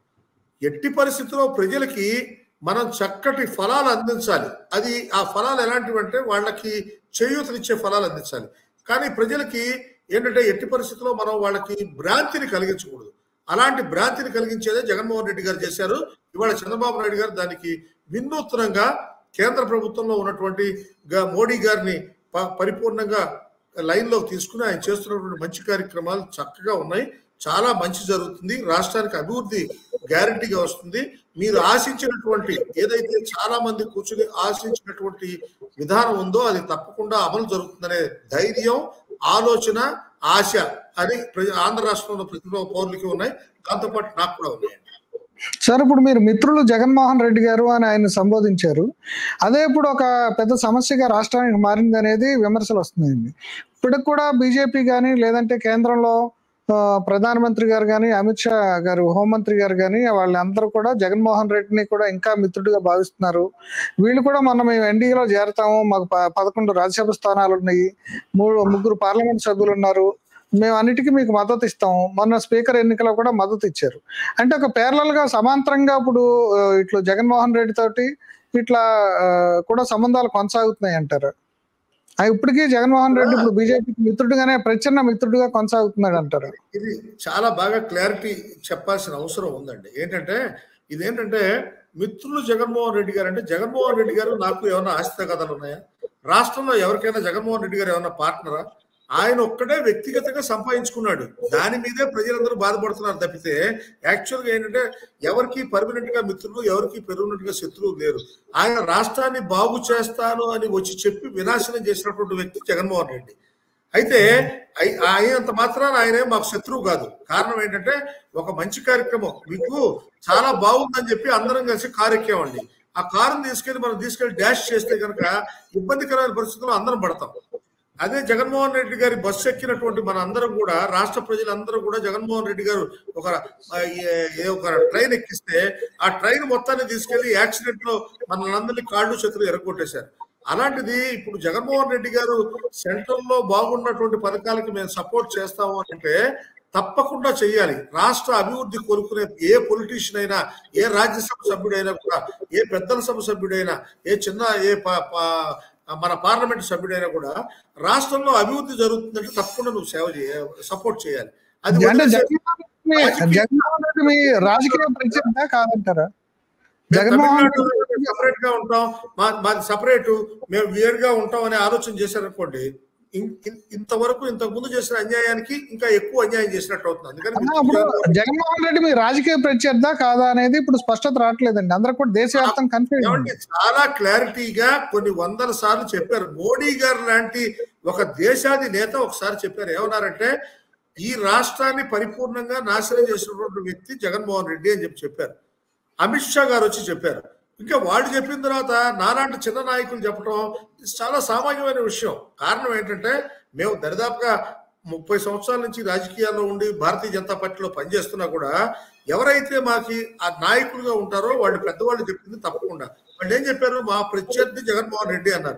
Speaker 2: ఎట్టి పరిస్థితుల్లో ప్రజలకి మనం చక్కటి ఫలాలు అందించాలి అది ఆ ఫలాలు ఎలాంటివి అంటే వాళ్ళకి చేయూతనిచ్చే ఫలాలు అందించాలి కానీ ప్రజలకి ఏంటంటే ఎట్టి పరిస్థితుల్లో మనం వాళ్ళకి భ్రాంతిని కలిగించకూడదు అలాంటి భ్రాంతిని కలిగించేదే జగన్మోహన్ రెడ్డి గారు చేశారు ఇవాళ చంద్రబాబు నాయుడు గారు దానికి వినూత్నంగా కేంద్ర ప్రభుత్వంలో ఉన్నటువంటి గా- మోడీ గారిని ప- పరిపూర్ణంగా లైన్లోకి తీసుకుని ఆయన చేస్తున్నటువంటి మంచి కార్యక్రమాలు చక్కగా ఉన్నాయి చాలా మంచి జరుగుతుంది రాష్ట్రానికి అభివృద్ధి గ్యారంటీగా వస్తుంది మీరు ఆశించినటువంటి ఏదైతే చాలా మంది కూర్చుని ఆశించినటువంటి విధానం ఉందో అది తప్పకుండా అమలు జరుగుతుందనే ధైర్యం ఆలోచన ఆశ అని ప్ర- ఆంధ్ర రాష్ట్రంలో ప్రతి పౌరులకి ఉన్నాయి దాంతోపాటు నాకు కూడా ఉన్నాయండి
Speaker 1: సార్ ఇప్పుడు మీరు మిత్రులు జగన్మోహన్ రెడ్డి గారు అని ఆయన సంబోధించారు అదే ఇప్పుడు ఒక పెద్ద సమస్యగా రాష్ట్రానికి మారింది అనేది విమర్శలు వస్తున్నాయండి ఇప్పటికి కూడా బీజేపీ కానీ లేదంటే కేంద్రంలో ఆ, ప్రధానమంత్రి గారు కానీ అమిత్ షా గారు హోంమంత్రి గారు కానీ వాళ్ళందరూ కూడా జగన్మోహన్ రెడ్డిని కూడా ఇంకా మిత్రుడిగా భావిస్తున్నారు వీళ్ళు కూడా మొన్న మేము ఎన్డీఏలో చేరతాము మాకు ప- పదకొండు రాజ్యసభ స్థానాలు ఉన్నాయి మూడు ముగ్గురు పార్లమెంట్ సభ్యులు ఉన్నారు మేము అన్నిటికీ మీకు మద్దతు ఇస్తాము మొన్న స్పీకర్ ఎన్నికలో కూడా మద్దతు ఇచ్చారు అంటే ఒక పేర్లల్ గా సమాంతరంగా ఇప్పుడు ఆ, ఇట్లా జగన్మోహన్ రెడ్డి తోటి ఇట్లా ఆ, కూడా సంబంధాలు కొనసాగుతున్నాయి అంటారు ఆ, ఇప్పటికీ జగన్మోహన్ రెడ్డి ఇప్పుడు బీజేపీకి మిత్రుడుగానే ప్రచ్ఛన్న మిత్రుడుగా కొనసాగుతున్నాడు అంటారు
Speaker 2: ఇది చాలా బాగా క్లారిటీ చెప్పాల్సిన అవసరం ఉందండి ఏంటంటే ఇదేంటంటే మిత్రులు జగన్మోహన్ రెడ్డి గారు అంటే జగన్మోహన్ రెడ్డి గారు నాకు ఏమైనా ఆస్తి కథలు ఉన్నాయా రాష్ట్రంలో ఎవరికైనా జగన్మోహన్ రెడ్డి గారు ఏమైనా పార్ట్నరా ఆయన ఒక్కడే వ్యక్తిగతంగా సంపాదించుకున్నాడు దాని మీదే ప్రజలందరూ బాధపడుతున్నారు తప్పితే యాక్చువల్ గా ఏంటంటే ఎవరికి పర్మనెంట్ గా మిత్రులు ఎవరికి పెర్మనెంట్ గా శత్రువులు లేరు ఆయన రాష్ట్రాన్ని బాగు చేస్తాను అని వచ్చి చెప్పి వినాశనం చేసినటువంటి వ్యక్తి జగన్మోహన్ రెడ్డి అయితే అయి- అయినంత మాత్రాన ఆయనే మాకు శత్రువు కాదు కారణం ఏంటంటే ఒక మంచి కార్యక్రమం మీకు చాలా బాగుందని చెప్పి అందరం కలిసి కారు ఎక్కామండి ఆ కారుని తీసుకెళ్లి మనం తీసుకెళ్లి డాష్ చేస్తే కనుక ఇబ్బందికరమైన పరిస్థితుల్లో అందరం పడతాం అదే జగన్మోహన్ రెడ్డి గారి బస్సు ఎక్కినటువంటి మన అందరం కూడా రాష్ట్ర ప్రజలందరూ కూడా జగన్మోహన్ రెడ్డి గారు ఒక ఆ, ఏ- ఏ ఒక ట్రైన్ ఎక్కిస్తే ఆ ట్రైన్ మొత్తాన్ని తీసుకెళ్లి యాక్సిడెంట్ లో మనల్ని కాళ్ళు చేతులు ఎరగొట్టేశారు అలాంటిది ఇప్పుడు జగన్మోహన్ రెడ్డి గారు సెంట్రల్ లో బాగున్నటువంటి పథకాలకి మేము సపోర్ట్ చేస్తాము అంటే తప్పకుండా చేయాలి రాష్ట్ర అభివృద్ధి కోరుకునే ఏ పొలిటీషియన్ అయినా ఏ రాజ్యసభ సభ్యుడైనా కూడా ఏ పెద్దల సభ సభ్యుడైనా ఏ చిన్న ఏ ప- ప- మన పార్లమెంట్ సభ్యుడైనా కూడా రాష్ట్రంలో అభివృద్ధి జరుగుతుందంటే తప్పకుండా నువ్వు సేవ చేయ సపోర్ట్ చేయాలి అది
Speaker 1: అంటే
Speaker 2: వదిలేసి
Speaker 1: జగన్మోహన్ రెడ్డి మీ- జగన్మోహన్ రెడ్డి మీ రాజకీయ ప్రత్యేకత కాదంటారా జగన్మోహన్ రెడ్డి
Speaker 2: సపరేట్ గా ఉంటాం మా- మాది సపరేట్ మేము వేరుగా ఉంటాం అనే ఆలోచన చేశారనుకోండి ఇన్- ఇన్- ఇంతవరకు ఇంతకు ముందు చేసిన అన్యాయానికి ఇంకా ఎక్కువ అన్యాయం చేసినట్టు అవుతుంది అందుకని
Speaker 1: అన్నా, ఇప్పుడు జగన్మోహన్ రెడ్డి మీ రాజకీయ ప్రత్యర్థ కాదా అనేది ఇప్పుడు స్పష్టత రావట్లేదండి అందరూ కూడా దేశవ్యాప్తంగా కన్ఫ్యూజన్
Speaker 2: ఏమండి చాలా క్లారిటీగా కొన్ని వందల సార్లు చెప్పారు మోడీ గారు లాంటి ఒక దేశాది నేత ఒకసారి చెప్పారు ఏమన్నారంటే ఈ రాష్ట్రాన్ని పరిపూర్ణంగా నాశనం చేసినటువంటి వ్యక్తి జగన్మోహన్ రెడ్డి అని చెప్పి చెప్పారు అమిత్ షా గారు వచ్చి చెప్పారు ఇంకా వాళ్ళు చెప్పిన తర్వాత నాలాంటి చిన్న నాయకులు చెప్పడం ఇది చాలా సామాన్యమైన విషయం కారణం ఏంటంటే మేము దరిదాపుగా ముప్పై సంవత్సరాల నుంచి రాజకీయాల్లో ఉండి భారతీయ జనతా పార్టీలో పనిచేస్తున్నా కూడా ఎవరైతే మాకి ఆ నాయకులుగా ఉంటారో వాళ్ళు పెద్దవాళ్ళు చెప్పింది తప్పకుండా వాళ్ళు ఏం చెప్పారు మా ప్రత్యర్థి జగన్మోహన్ రెడ్డి అన్నారు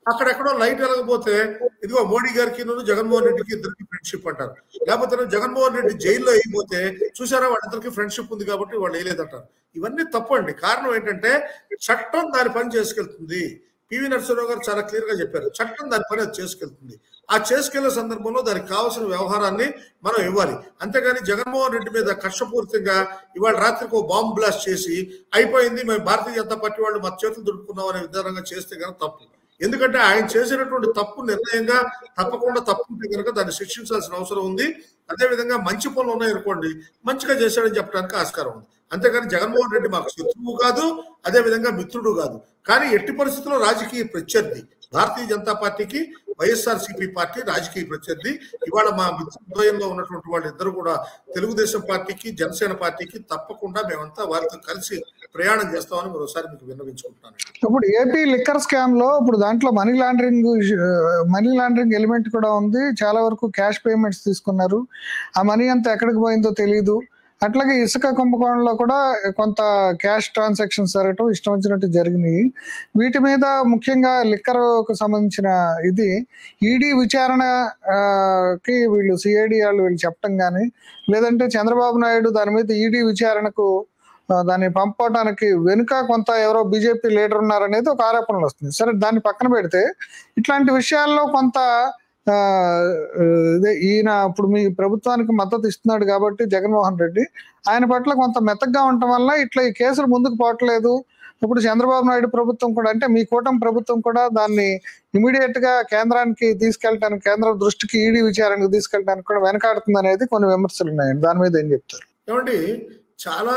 Speaker 2: అక్కడెక్కడో లైట్ వెలగపోతే ఇదిగో మోడీ గారికి నువ్వు జగన్మోహన్ రెడ్డికి ఇద్దరికి ఫ్రెండ్షిప్ అంటారు లేకపోతే నువ్వు జగన్మోహన్ రెడ్డి జైల్లో అయిపోతే చూసారా వాళ్ళిద్దరికి ఫ్రెండ్షిప్ ఉంది కాబట్టి వాళ్ళు వేయలేదంటారు ఇవన్నీ తప్పు అండి కారణం ఏంటంటే చట్టం దాని పని చేసుకెళ్తుంది పివి నరసింహరావు గారు చాలా క్లియర్ గా చెప్పారు చట్టం దాని పని అది చేసుకెళ్తుంది ఆ చేసుకెళ్లే సందర్భంలో దానికి కావాల్సిన వ్యవహారాన్ని మనం ఇవ్వాలి అంతేగాని జగన్మోహన్ రెడ్డి మీద కక్షపూరితంగా ఇవాళ రాత్రికి ఒక బాంబు బ్లాస్ట్ చేసి అయిపోయింది మేము భారతీయ జనతా పార్టీ వాళ్ళు మా చేతులు దుడుకున్నాం అనే విధానంగా చేస్తే కనుక తప్పు ఎందుకంటే ఆయన చేసినటువంటి తప్పు నిర్ణయంగా తప్పకుండా తప్పు ఉంటే కనుక దాన్ని శిక్షించాల్సిన అవసరం ఉంది అదేవిధంగా మంచి పనులు ఉన్నాయనుకోండి మంచిగా చేశాడని చెప్పడానికి ఆస్కారం ఉంది అంతేగాని జగన్మోహన్ రెడ్డి మాకు శత్రువు కాదు అదే విధంగా మిత్రుడు కాదు కానీ ఎట్టి పరిస్థితుల్లో రాజకీయ ప్రత్యర్థి భారతీయ జనతా పార్టీకి వైఎస్ఆర్ సిపి పార్టీ రాజకీయ ప్రత్యర్థి ఇవాళ మా మిత్రద్వయంలో ఉన్నటువంటి వాళ్ళిద్దరు కూడా తెలుగుదేశం పార్టీకి జనసేన పార్టీకి తప్పకుండా మేమంతా వారితో కలిసి ప్రయాణం చేస్తామని మరోసారి మీకు విన్నవించుకుంటున్నాను
Speaker 1: ఇప్పుడు ఏపీ లిక్కర్ స్కామ్ లో ఇప్పుడు దాంట్లో money laundering money laundering element కూడా ఉంది చాలా వరకు క్యాష్ పేమెంట్స్ తీసుకున్నారు ఆ మనీ అంతా ఎక్కడికి పోయిందో తెలియదు అట్లాగే ఇసుక కుంభకోణంలో కూడా కొంత క్యాష్ ట్రాన్సాక్షన్స్ జరగటం ఇష్టం వచ్చినట్టు జరిగినాయి వీటి మీద ముఖ్యంగా లిక్కర్ కు సంబంధించిన ఇది ఈడీ విచారణ ఆ, కి వీళ్ళు సిఐడి వాళ్ళు వీళ్ళు చెప్పడం కానీ లేదంటే చంద్రబాబు నాయుడు దాని మీద ఈడీ విచారణకు ఆ, దాన్ని పంపడానికి వెనుక కొంత ఎవరో బీజేపీ లీడర్ ఉన్నారనేది ఒక ఆరోపణలు వస్తుంది సరే దాన్ని పక్కన పెడితే ఇట్లాంటి విషయాల్లో కొంత ఆ, ఇదే ఈయన ఇప్పుడు మీ ప్రభుత్వానికి మద్దతు ఇస్తున్నాడు కాబట్టి జగన్మోహన్ రెడ్డి ఆయన పట్ల కొంత మెత్తగా ఉండటం వల్ల ఇట్లా ఈ కేసులు ముందుకు పోవట్లేదు ఇప్పుడు చంద్రబాబు నాయుడు ప్రభుత్వం కూడా అంటే మీ కూటమి ప్రభుత్వం కూడా దాన్ని ఇమీడియట్ గా కేంద్రానికి తీసుకెళ్ళటానికి కేంద్ర దృష్టికి ఈడీ విచారణకు తీసుకెళ్ళడానికి కూడా వెనకాడుతుంది అనేది కొన్ని విమర్శలు ఉన్నాయండి దాని మీద ఏం చెప్తారు
Speaker 2: ఏమండి చాలా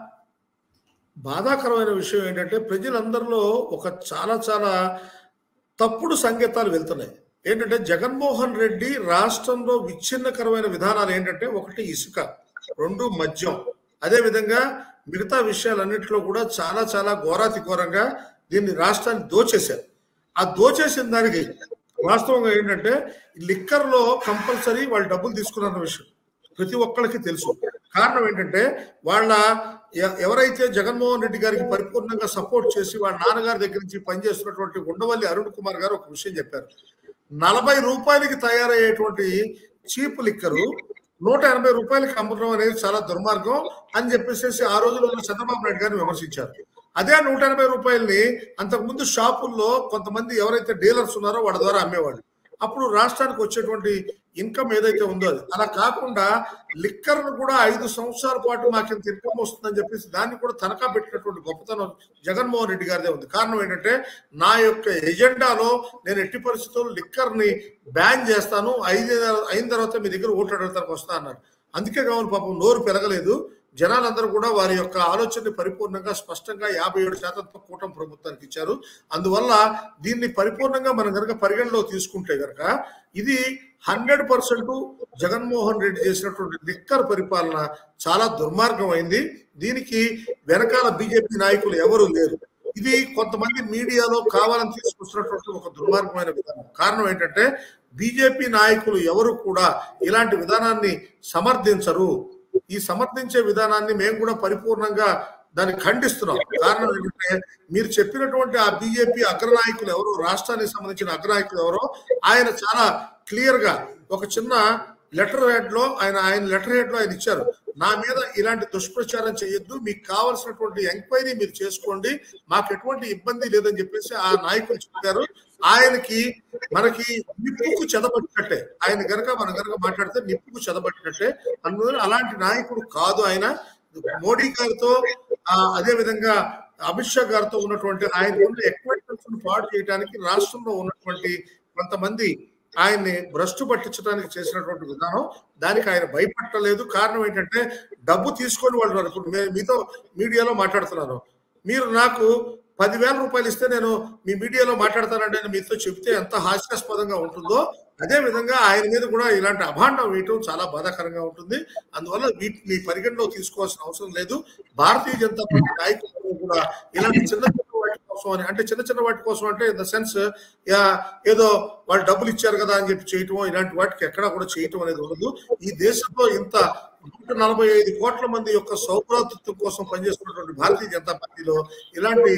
Speaker 2: బాధాకరమైన విషయం ఏంటంటే ప్రజలందరిలో ఒక చాలా చాలా తప్పుడు సంకేతాలు వెళ్తున్నాయి ఏంటంటే జగన్మోహన్ రెడ్డి రాష్ట్రంలో విచ్ఛిన్నకరమైన విధానాలు ఏంటంటే ఒకటి ఇసుక రెండు మద్యం అదే విధంగా మిగతా విషయాలన్నింటిలో కూడా చాలా చాలా ఘోరాతి ఘోరంగా దీన్ని రాష్ట్రాన్ని దోచేశారు ఆ దోచేసిన దానికి వాస్తవంగా ఏంటంటే లిక్కర్ లో కంపల్సరీ వాళ్ళు డబ్బులు తీసుకున్న విషయం ప్రతి ఒక్కరికి తెలుసు కారణం ఏంటంటే వాళ్ళ ఎ- ఎవరైతే జగన్మోహన్ రెడ్డి గారికి పరిపూర్ణంగా సపోర్ట్ చేసి వాళ్ళ నాన్నగారి దగ్గర నుంచి పనిచేస్తున్నటువంటి ఉండవల్లి అరుణ్ కుమార్ గారు ఒక విషయం చెప్పారు నలభై రూపాయలకి తయారయ్యేటువంటి చీప్ లిక్కరు నూట ఎనభై రూపాయలకి అమ్మడం అనేది చాలా దుర్మార్గం అని చెప్పేసి ఆ రోజుల్లో చంద్రబాబు నాయుడు గారిని విమర్శించారు అదే నూట ఎనభై రూపాయలని అంతకుముందు షాపుల్లో కొంతమంది ఎవరైతే డీలర్స్ ఉన్నారో వాళ్ళ ద్వారా అమ్మేవాళ్ళు అప్పుడు రాష్ట్రానికి వచ్చేటువంటి ఇన్కమ్ ఏదైతే ఉందో అది అలా కాకుండా లిక్కర్ కూడా ఐదు సంవత్సరాల పాటు మాకు ఇంత ఇన్కమ్ వస్తుందని చెప్పేసి దాన్ని కూడా తనఖా పెట్టినటువంటి గొప్పతనం జగన్మోహన్ రెడ్డి గారిదే ఉంది కారణం ఏంటంటే నా యొక్క ఎజెండాలో నేను ఎట్టి పరిస్థితుల్లో లిక్కర్ ని బ్యాన్ చేస్తాను ఐదు అయిన తర్వాత మీ దగ్గర ఓట్లు అడగడానికి వస్తా అన్నారు అందుకే కావాలి పాపం నోరు పెరగలేదు జనాలందరూ కూడా వారి యొక్క ఆలోచనని పరిపూర్ణంగా స్పష్టంగా యాభై ఏడు శాతంతో కూటమి ప్రభుత్వానికి ఇచ్చారు అందువల్ల దీన్ని పరిపూర్ణంగా మనం కనుక పరిగణలో తీసుకుంటే కనుక ఇది హండ్రెడ్ పర్సెంట్ జగన్మోహన్ రెడ్డి చేసినటువంటి లిక్కర్ పరిపాలన చాలా దుర్మార్గం అయింది దీనికి వెనకాల బీజేపీ నాయకులు ఎవరు లేరు ఇది కొంతమంది మీడియాలో కావాలని తీసుకొస్తున్నటువంటి ఒక దుర్మార్గమైన విధానం కారణం ఏంటంటే బీజేపీ నాయకులు ఎవరు కూడా ఇలాంటి విధానాన్ని సమర్థించరు ఈ సమర్థించే విధానాన్ని మేము కూడా పరిపూర్ణంగా దాన్ని ఖండిస్తున్నాం కారణం ఏంటంటే మీరు చెప్పినటువంటి ఆ బీజేపీ అగ్రనాయకులు ఎవరు రాష్ట్రానికి సంబంధించిన అగ్రనాయకులు ఎవరో ఆయన చాలా క్లియర్ గా ఒక చిన్న లెటర్ హెడ్ లో ఆయన ఆయన లెటర్ హెడ్ లో ఆయన ఇచ్చారు నా మీద ఇలాంటి దుష్ప్రచారం చేయొద్దు మీకు కావలసినటువంటి ఎంక్వైరీ మీరు చేసుకోండి మాకు ఎటువంటి ఇబ్బంది లేదని చెప్పేసి ఆ నాయకులు చెప్పారు ఆయనకి మనకి నిప్పుకు చెదబట్టినట్టే ఆయన గనక మనం గనక మాట్లాడితే నిప్పుకు చెదబట్టినట్టే అందువల్ల అలాంటి నాయకుడు కాదు ఆయన మోడీ గారితో ఆ, అదే విధంగా అమిత్ షా గారితో ఉన్నటువంటి ఆయన ఉన్న ఎక్విప్మెంట్స్ పాడు చేయడానికి రాష్ట్రంలో ఉన్నటువంటి కొంతమంది ఆయన్ని భ్రష్టు పట్టించడానికి చేసినటువంటి విధానం దానికి ఆయన భయపడలేదు కారణం ఏంటంటే డబ్బు తీసుకొని వాళ్ళు ఉన్నారు. ఇప్పుడు మే- మీతో మీడియాలో మాట్లాడుతున్నాను మీరు నాకు పదివేల రూపాయలు ఇస్తే నేను మీ మీడియాలో మాట్లాడతానంటే నేను మీతో చెప్తే ఎంత హాస్యాస్పదంగా ఉంటుందో అదే విధంగా ఆయన మీద కూడా ఇలాంటి అభాండం వేయటం చాలా బాధాకరంగా ఉంటుంది అందువల్ల వీటిని పరిగణలో తీసుకోవాల్సిన అవసరం లేదు భారతీయ జనతా పార్టీ నాయకులు కూడా ఇలాంటి చిన్న చిన్న వాటి కోసం అని అంటే చిన్న చిన్న వాటి కోసం అంటే ఇన్ ద సెన్స్ ఏదో వాళ్ళు డబ్బులు ఇచ్చారు కదా అని చెప్పి చేయటం ఇలాంటి వాటికి ఎక్కడా కూడా చేయటం అనేది ఉండదు ఈ దేశంలో ఇంత నూట నలభై ఐదు కోట్ల మంది యొక్క సౌభ్రాతృత్వం కోసం పనిచేస్తున్నటువంటి భారతీయ జనతా పార్టీలో ఇలాంటి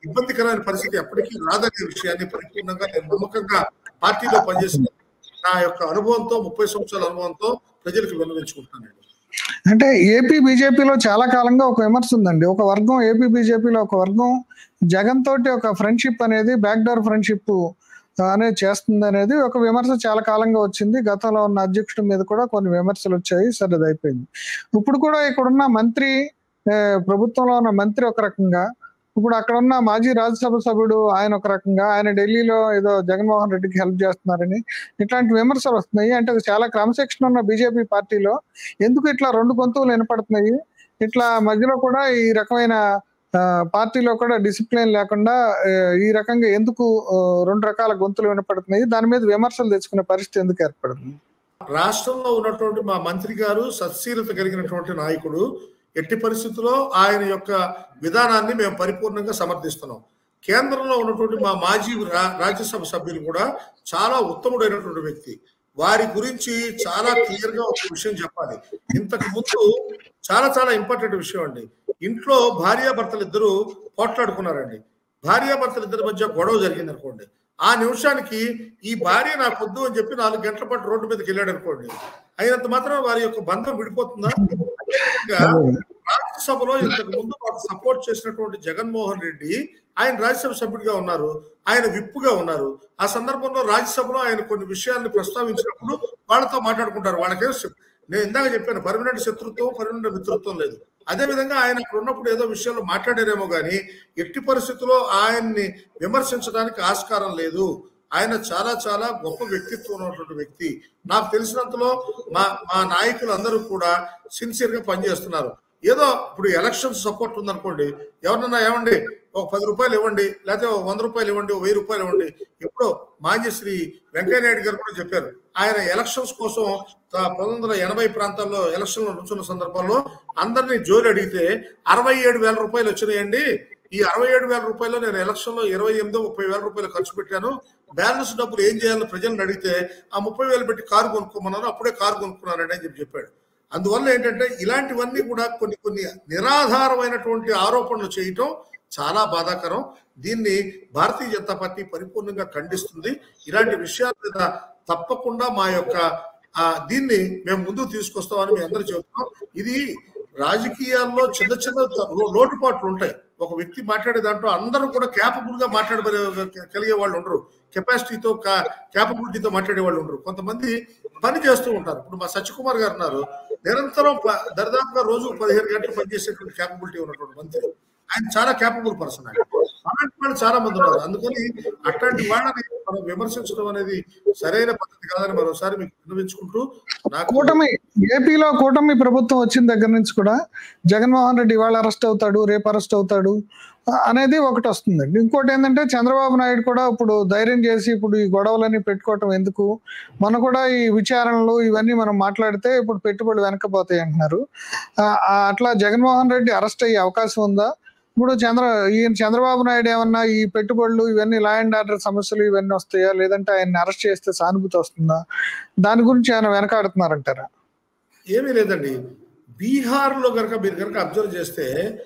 Speaker 2: ఇబ్బందికరమైన పరిస్థితి ఎప్పటికీ రాదనే విషయాన్ని పరిపూర్ణంగా నేను నమ్మకంగా పార్టీలో పనిచేసిన నా యొక్క అనుభవంతో ముప్పై సంవత్సరాల అనుభవంతో ప్రజలకు విన్నవించుకుంటున్నానండి
Speaker 1: అంటే ఏపీ బీజేపీలో చాలా కాలంగా ఒక విమర్శ ఉందండి ఒక వర్గం ఏపీ బీజేపీలో ఒక వర్గం జగన్ తోటి ఒక ఫ్రెండ్షిప్ అనేది బ్యాక్డోర్ ఫ్రెండ్షిప్ అనేది చేస్తుంది అనేది ఒక విమర్శ చాలా కాలంగా వచ్చింది గతంలో ఉన్న అధ్యక్షుడి మీద కూడా కొన్ని విమర్శలు వచ్చాయి సరే అది అయిపోయింది ఇప్పుడు కూడా ఇక్కడున్న మంత్రి ఆ, ప్రభుత్వంలో ఉన్న మంత్రి ఒక రకంగా ఇప్పుడు అక్కడ ఉన్న మాజీ రాజ్యసభ సభ్యుడు ఆయన ఒక రకంగా ఆయన ఢిల్లీలో ఏదో జగన్మోహన్ రెడ్డికి హెల్ప్ చేస్తున్నారని ఇట్లాంటి విమర్శలు వస్తున్నాయి అంటే అది చాలా క్రమశిక్షణ ఉన్న బీజేపీ పార్టీలో ఎందుకు ఇట్లా రెండు గొంతువులు వినపడుతున్నాయి ఇట్లా మధ్యలో కూడా ఈ రకమైన ఆ, పార్టీలో కూడా డిసిప్లిన్ లేకుండా ఆ, ఈ రకంగా ఎందుకు ఆ, రెండు రకాల గొంతులు వినపడుతున్నాయి దాని మీద విమర్శలు తెచ్చుకునే పరిస్థితి ఎందుకు ఏర్పడుతుంది
Speaker 2: రాష్ట్రంలో ఉన్నటువంటి మా మంత్రి గారు సత్శీలత కలిగినటువంటి నాయకుడు ఎట్టి పరిస్థితుల్లో ఆయన యొక్క విధానాన్ని మేము పరిపూర్ణంగా సమర్థిస్తున్నాం కేంద్రంలో ఉన్నటువంటి మా మాజీ రా- రాజ్యసభ సభ్యులు కూడా చాలా ఉత్తముడైనటువంటి వ్యక్తి వారి గురించి చాలా క్లియర్ గా ఒక విషయం చెప్పాలి ఇంతకు ముందు చాలా చాలా ఇంపార్టెంట్ విషయం అండి ఇంట్లో భార్యాభర్తలు ఇద్దరు పోట్లాడుకున్నారండి భార్యాభర్తలు ఇద్దరి మధ్య గొడవ జరిగింది అనుకోండి ఆ నిమిషానికి ఈ భార్య నాకు వద్దు అని చెప్పి నాలుగు గంటల పాటు రోడ్డు మీదకి వెళ్ళాడు అనుకోండి అయినంత మాత్రం వారి యొక్క బంధం విడిపోతుందా అదేవిధంగా రాజ్యసభలో ఇంతకు ముందు మాకు సపోర్ట్ చేసినటువంటి జగన్మోహన్ రెడ్డి ఆయన రాజ్యసభ సభ్యుడిగా ఉన్నారు ఆయన విప్పుగా ఉన్నారు ఆ సందర్భంలో రాజ్యసభలో ఆయన కొన్ని విషయాలను ప్రస్తావించినప్పుడు వాళ్ళతో మాట్లాడుకుంటారు వాళ్ళకేం శ- నేను ఇందాక చెప్పాను పర్మనెంట్ శత్రుత్వం పర్మనెంట్ మిత్రత్వం లేదు అదే విధంగా ఆయన అక్కడ ఉన్నప్పుడు ఏదో విషయాలు మాట్లాడారేమో కానీ ఎట్టి పరిస్థితుల్లో ఆయన్ని విమర్శించడానికి ఆస్కారం లేదు ఆయన చాలా చాలా గొప్ప వ్యక్తిత్వం ఉన్నటువంటి వ్యక్తి నాకు తెలిసినంతలో మా మా నాయకులు అందరూ కూడా సిన్సియర్ గా పనిచేస్తున్నారు ఏదో ఇప్పుడు ఎలక్షన్ సపోర్ట్ ఉందనుకోండి ఎవరన్నా ఏమండి ఒక పది రూపాయలు ఇవ్వండి లేకపోతే ఒక వంద రూపాయలు ఇవ్వండి ఒక వెయ్యి రూపాయలు ఇవ్వండి ఇప్పుడు మాజీ శ్రీ వెంకయ్య నాయుడు గారు కూడా చెప్పారు ఆయన ఎలక్షన్స్ కోసం తా- పంతొమ్మిది వందల ఎనభై ప్రాంతాల్లో ఎలక్షన్ లో నుంచున్న సందర్భంలో అందరినీ జోలి అడిగితే అరవై ఏడు వేల రూపాయలు వచ్చినాయండి ఈ అరవై ఏడు వేల రూపాయలు నేను ఎలక్షన్ లో ఇరవై ఎనిమిది ముప్పై వేల రూపాయలు ఖర్చు పెట్టాను బ్యాలెన్స్ డబ్బులు ఏం చేయాలని ప్రజలను అడిగితే ఆ ముప్పై వేలు పెట్టి కారు కొనుక్కోమన్నారు అప్పుడే కారు కొనుక్కున్నానండి అని చెప్పి చెప్పాడు అందువల్ల ఏంటంటే ఇలాంటివన్నీ కూడా కొన్ని కొన్ని నిరాధారమైనటువంటి ఆరోపణలు చేయటం చాలా బాధాకరం దీన్ని భారతీయ జనతా పార్టీ పరిపూర్ణంగా ఖండిస్తుంది ఇలాంటి విషయాల మీద తప్పకుండా మా యొక్క ఆ, దీన్ని మేము ముందుకు తీసుకొస్తామని మీ అందరూ చెబుతున్నాం ఇది రాజకీయాల్లో చిన్న చిన్న లో- లోటుపాట్లు ఉంటాయి ఒక వ్యక్తి మాట్లాడే దాంట్లో అందరూ కూడా క్యాపబుల్ గా మాట్లాడబడే కలిగే వాళ్ళు ఉండరు కెపాసిటీతో క్యాపబిలిటీతో మాట్లాడే వాళ్ళు ఉండరు కొంతమంది పని చేస్తూ ఉంటారు ఇప్పుడు మా సత్యకుమార్ గారు ఉన్నారు నిరంతరం ప- దరిదాపుగా రోజు పదిహేను గంటలు పనిచేసేటువంటి క్యాపబిలిటీ ఉన్నటువంటి మంత్రి ఆయన చాలా క్యాపబుల్ పర్సన్ ఆయన అలాంటి వాళ్ళు చాలా మంది ఉన్నారు అందుకని అట్లాంటి వాళ్ళని మనం విమర్శించడం అనేది సరైన పద్ధతి కాదని మరోసారి మీకు విన్నవించుకుంటూ నాకు
Speaker 1: కూటమి ఏపీలో కూటమి ప్రభుత్వం వచ్చిన దగ్గర నుంచి కూడా జగన్మోహన్ రెడ్డి ఇవాళ అరెస్ట్ అవుతాడు రేపు అరెస్ట్ అవుతాడు ఆ, అనేది ఒకటి వస్తుందండి ఇంకోటి ఏంటంటే చంద్రబాబు నాయుడు కూడా ఇప్పుడు ధైర్యం చేసి ఇప్పుడు ఈ గొడవలన్నీ పెట్టుకోవటం ఎందుకు మన కూడా ఈ విచారణలు ఇవన్నీ మనం మాట్లాడితే ఇప్పుడు పెట్టుబడులు వెనకపోతాయి అంటున్నారు ఆ, ఆ, అట్లా జగన్మోహన్ రెడ్డి అరెస్ట్ అయ్యే అవకాశం ఉందా ఇప్పుడు చంద్ర ఈయన చంద్రబాబు నాయుడు ఏమన్నా ఈ పెట్టుబడులు ఇవన్నీ లా అండ్ ఆర్డర్ సమస్యలు ఇవన్నీ వస్తాయా లేదంటే ఆయన అరెస్ట్ చేస్తే సానుభూతి వస్తుందా దాని గురించి ఆయన వెనకాడుతున్నారంటారా
Speaker 2: ఏమీ లేదండి బీహార్ లో కనుక మీరు కనుక అబ్జర్వ్ చేస్తే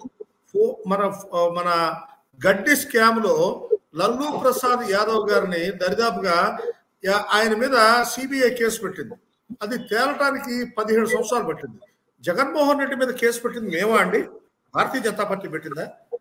Speaker 2: ఫో- మన మన గడ్డి స్కామ్ లో లల్లు ప్రసాద్ యాదవ్ గారిని దరిదాపుగా యా- ఆయన మీద సిబిఐ కేసు పెట్టింది అది తేలటానికి పదిహేడు సంవత్సరాలు పట్టింది జగన్మోహన్ రెడ్డి మీద కేసు పెట్టింది మేమా అండి భారతీయ జనతా పార్టీ పెట్టిందా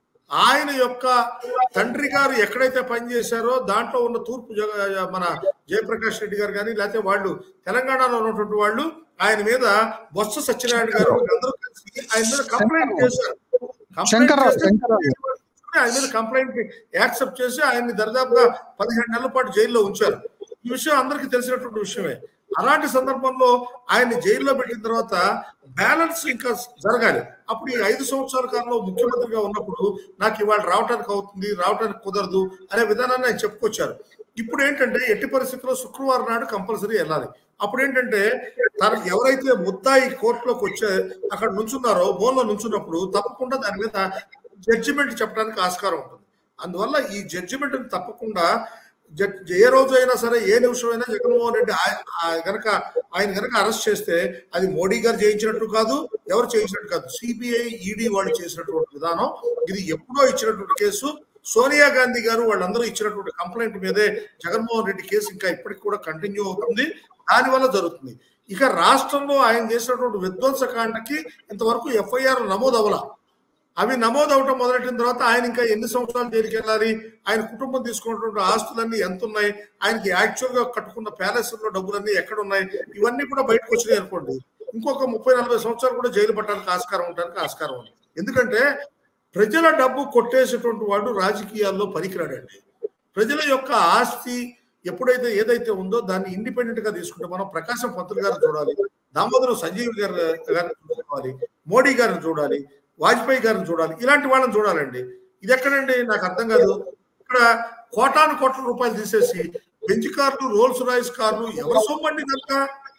Speaker 2: ఆయన యొక్క తండ్రి గారు ఎక్కడైతే పనిచేశారో దాంట్లో ఉన్న తూర్పు జగ- మన జయప్రకాష్ రెడ్డి గారు కానీ లేకపోతే వాళ్ళు తెలంగాణలో ఉన్నటువంటి వాళ్ళు ఆయన మీద బొత్స సత్యనారాయణ గారు అందరూ కలిసి ఆయన మీద కంప్లైంట్ చేశారు కంప్లైంట్
Speaker 1: శంకర్రావు,
Speaker 2: చేస్తే
Speaker 1: శంకర్రావు.
Speaker 2: ఆయన మీద కంప్లైంట్ యాక్సెప్ట్ చేసి ఆయన్ని దరిదాపుగా పదిహేడు నెలల పాటు జైల్లో ఉంచారు ఈ విషయం అందరికీ తెలిసినటువంటి విషయమే అలాంటి సందర్భంలో ఆయన్ని జైల్లో పెట్టిన తర్వాత బ్యాలెన్స్ ఇంకా జరగాలి అప్పుడు ఈ ఐదు సంవత్సరాల కాలంలో ముఖ్యమంత్రిగా ఉన్నప్పుడు నాకు ఇవాళ రావడానికి అవుతుంది రావడానికి కుదరదు అనే విధానాన్ని ఆయన చెప్పుకొచ్చారు ఇప్పుడు ఏంటంటే ఎట్టి పరిస్థితుల్లో శుక్రవారం నాడు కంపల్సరీ వెళ్ళాలి అప్పుడు ఏంటంటే తనకు ఎవరైతే ముద్దాయి కోర్టులోకి వచ్చే అక్కడ నుంచున్నారో బోన్లో నుంచున్నప్పుడు తప్పకుండా దాని మీద జడ్జిమెంట్ చెప్పడానికి ఆస్కారం ఉంటుంది అందువల్ల ఈ జడ్జిమెంట్ తప్పకుండా జడ్- ఏ రోజు అయినా సరే ఏ నిమిషం అయినా జగన్మోహన్ రెడ్డి ఆయ- ఆ- గనక ఆయన గనక అరెస్ట్ చేస్తే అది మోడీ గారు చేయించినట్టు కాదు ఎవరు చేయించినట్టు కాదు సిబిఐ ఈడీ వాళ్ళు చేసినటువంటి విధానం ఇది ఎప్పుడో ఇచ్చినటువంటి కేసు సోనియా గాంధీ గారు వాళ్ళందరూ ఇచ్చినటువంటి కంప్లైంట్ మీదే జగన్మోహన్ రెడ్డి కేసు ఇంకా ఇప్పటికి కూడా కంటిన్యూ అవుతుంది దానివల్ల జరుగుతుంది ఇక రాష్ట్రంలో ఆయన చేసినటువంటి విధ్వంసకాండకి ఇంతవరకు ఎఫ్ఐఆర్ నమోదు అవ్వాల అవి నమోదు అవటం మొదలెట్టిన తర్వాత ఆయన ఇంకా ఎన్ని సంవత్సరాలు జైలుకి వెళ్ళాలి ఆయన కుటుంబం తీసుకున్నటువంటి ఆస్తులన్నీ ఎంత ఉన్నాయి ఆయనకి యాక్చువల్ గా కట్టుకున్న ప్యాలెస్ లో డబ్బులన్నీ ఎక్కడ ఉన్నాయి ఇవన్నీ కూడా బయటకు వచ్చినాయి అనుకోండి ఇంకొక ముప్పై నలభై సంవత్సరాలు కూడా జైలు పట్టడానికి ఆస్కారం ఉండడానికి ఆస్కారం ఉంది ఎందుకంటే ప్రజల డబ్బు కొట్టేసేటువంటి వాడు రాజకీయాల్లో పనికిరాడండి ప్రజల యొక్క ఆస్తి ఎప్పుడైతే ఏదైతే ఉందో దాన్ని ఇండిపెండెంట్ గా తీసుకుంటే మనం ప్రకాశం పంతులు గారిని చూడాలి దామోదరం సంజీవ్ గారి గారిని చూడాలి మోడీ గారిని చూడాలి వాజ్పేయి గారిని చూడాలి ఇలాంటి వాళ్ళని చూడాలండి ఇది ఎక్కడండి నాకు అర్థం కాదు ఇక్కడ కోటాను కోట్ల రూపాయలు తీసేసి బెంచ్ కార్లు రోల్స్ రాయిస్ కార్లు ఎవరు సొమ్మండి కనుక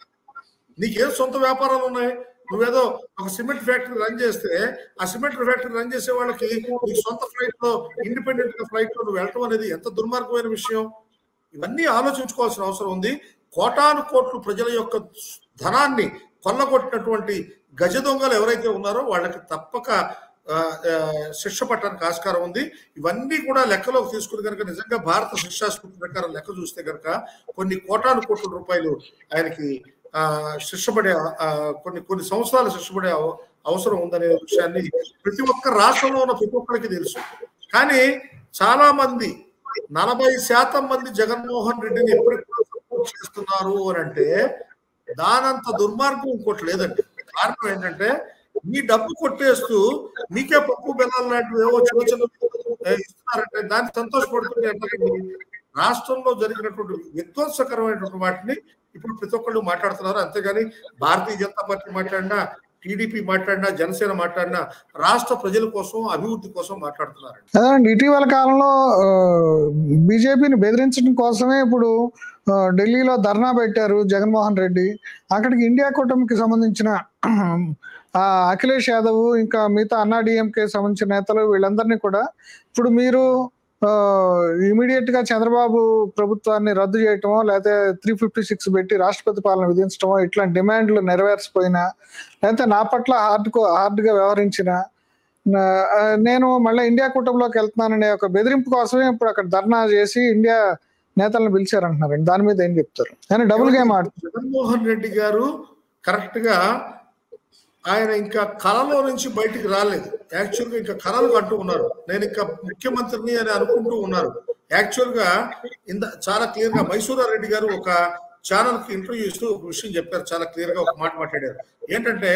Speaker 2: నీకేం సొంత వ్యాపారాలు ఉన్నాయి నువ్వేదో ఒక సిమెంట్ ఫ్యాక్టరీ రన్ చేస్తే ఆ సిమెంట్ ఫ్యాక్టరీ రన్ చేసే వాళ్ళకి నీ సొంత ఫ్లైట్ లో ఇండిపెండెంట్ గా ఫ్లైట్ లో నువ్వు వెళ్ళటం అనేది ఎంత దుర్మార్గమైన విషయం ఇవన్నీ ఆలోచించుకోవాల్సిన అవసరం ఉంది కోటాను కోట్లు ప్రజల యొక్క ధనాన్ని కొల్లగొట్టినటువంటి గజ దొంగలు ఎవరైతే ఉన్నారో వాళ్ళకి తప్పక ఆ, ఆ, శిక్ష పట్టడానికి ఆస్కారం ఉంది ఇవన్నీ కూడా లెక్కలోకి తీసుకుని కనుక నిజంగా భారత శిక్షాస్మృతి ప్రకారం లెక్క చూస్తే కనుక కొన్ని కోటాను కోట్ల రూపాయలు ఆయనకి ఆ, శిక్ష పడే ఆ, కొన్ని కొన్ని సంవత్సరాలు శిక్ష పడే అవ- అవసరం ఉందనే విషయాన్ని ప్రతి ఒక్క రాష్ట్రంలో ఉన్న ప్రతి ఒక్కరికి తెలుసు కానీ చాలా మంది నలభై శాతం మంది జగన్మోహన్ రెడ్డిని ఎప్పటికీ సపోర్ట్ చేస్తున్నారు అని అంటే దానంత దుర్మార్గం ఇంకోటి లేదండి కారణం ఏంటంటే మీ డబ్బు కొట్టేస్తూ మీకే పప్పు బెల్లాలు లాంటివి ఏవో చిన్న చిన్న ఏ, ఇస్తున్నారంటే దాన్ని సంతోషపడుతుంటే ఎట్లాగండి రాష్ట్రంలో జరిగినటువంటి విధ్వంసకరమైనటువంటి వాటిని ఇప్పుడు ప్రతి ఒక్కళ్ళు మాట్లాడుతున్నారు అంతేగాని భారతీయ జనతా పార్టీ మాట్లాడినా టీడీపీ మాట్లాడినా జనసేన మాట్లాడినా రాష్ట్ర ప్రజల కోసం అభివృద్ధి కోసం మాట్లాడుతున్నారు
Speaker 1: అదేనండి ఇటీవల కాలంలో బీజేపీని బెదిరించడం కోసమే ఇప్పుడు ఆ, ఢిల్లీలో ధర్నా పెట్టారు జగన్మోహన్ రెడ్డి అక్కడికి ఇండియా కూటమికి సంబంధించిన ఆ, అఖిలేష్ యాదవ్ ఇంకా మిగతా అన్నా డిఎంకే సంబంధించిన నేతలు వీళ్ళందరినీ కూడా ఇప్పుడు మీరు ఇమీడియట్ గా చంద్రబాబు ప్రభుత్వాన్ని రద్దు చేయటమో లేకపోతే త్రీ ఫిఫ్టీ సిక్స్ పెట్టి రాష్ట్రపతి పాలన విధించడమో ఇట్లాంటి డిమాండ్లు నెరవేర్చిపోయినా లేకపోతే నా పట్ల హార్డ్ హార్డ్ గా వ్యవహరించిన నా- ఆ, నేను మళ్ళీ ఇండియా కూటమిలోకి వెళ్తున్నాననే ఒక బెదిరింపు కోసమే ఇప్పుడు అక్కడ ధర్నా చేసి ఇండియా నేతలను పిలిచారంటున్నారు దాని మీద ఏం చెప్తారు ఆయన డబుల్ గేమ్ ఆడుతున్నారు
Speaker 2: జగన్మోహన్ రెడ్డి గారు కరెక్ట్ గా ఆయన ఇంకా కళలో నుంచి బయటికి రాలేదు యాక్చువల్ గా ఇంకా కళలు అంటూ ఉన్నారు నేను ఇంకా ముఖ్యమంత్రిని అని అనుకుంటూ ఉన్నారు యాక్చువల్ గా ఇంత చాలా క్లియర్ గా మైసూరా రెడ్డి గారు ఒక ఛానల్ కి ఇంటర్వ్యూ ఇస్తూ ఒక విషయం చెప్పారు చాలా క్లియర్ గా ఒక మాట మాట్లాడారు ఏంటంటే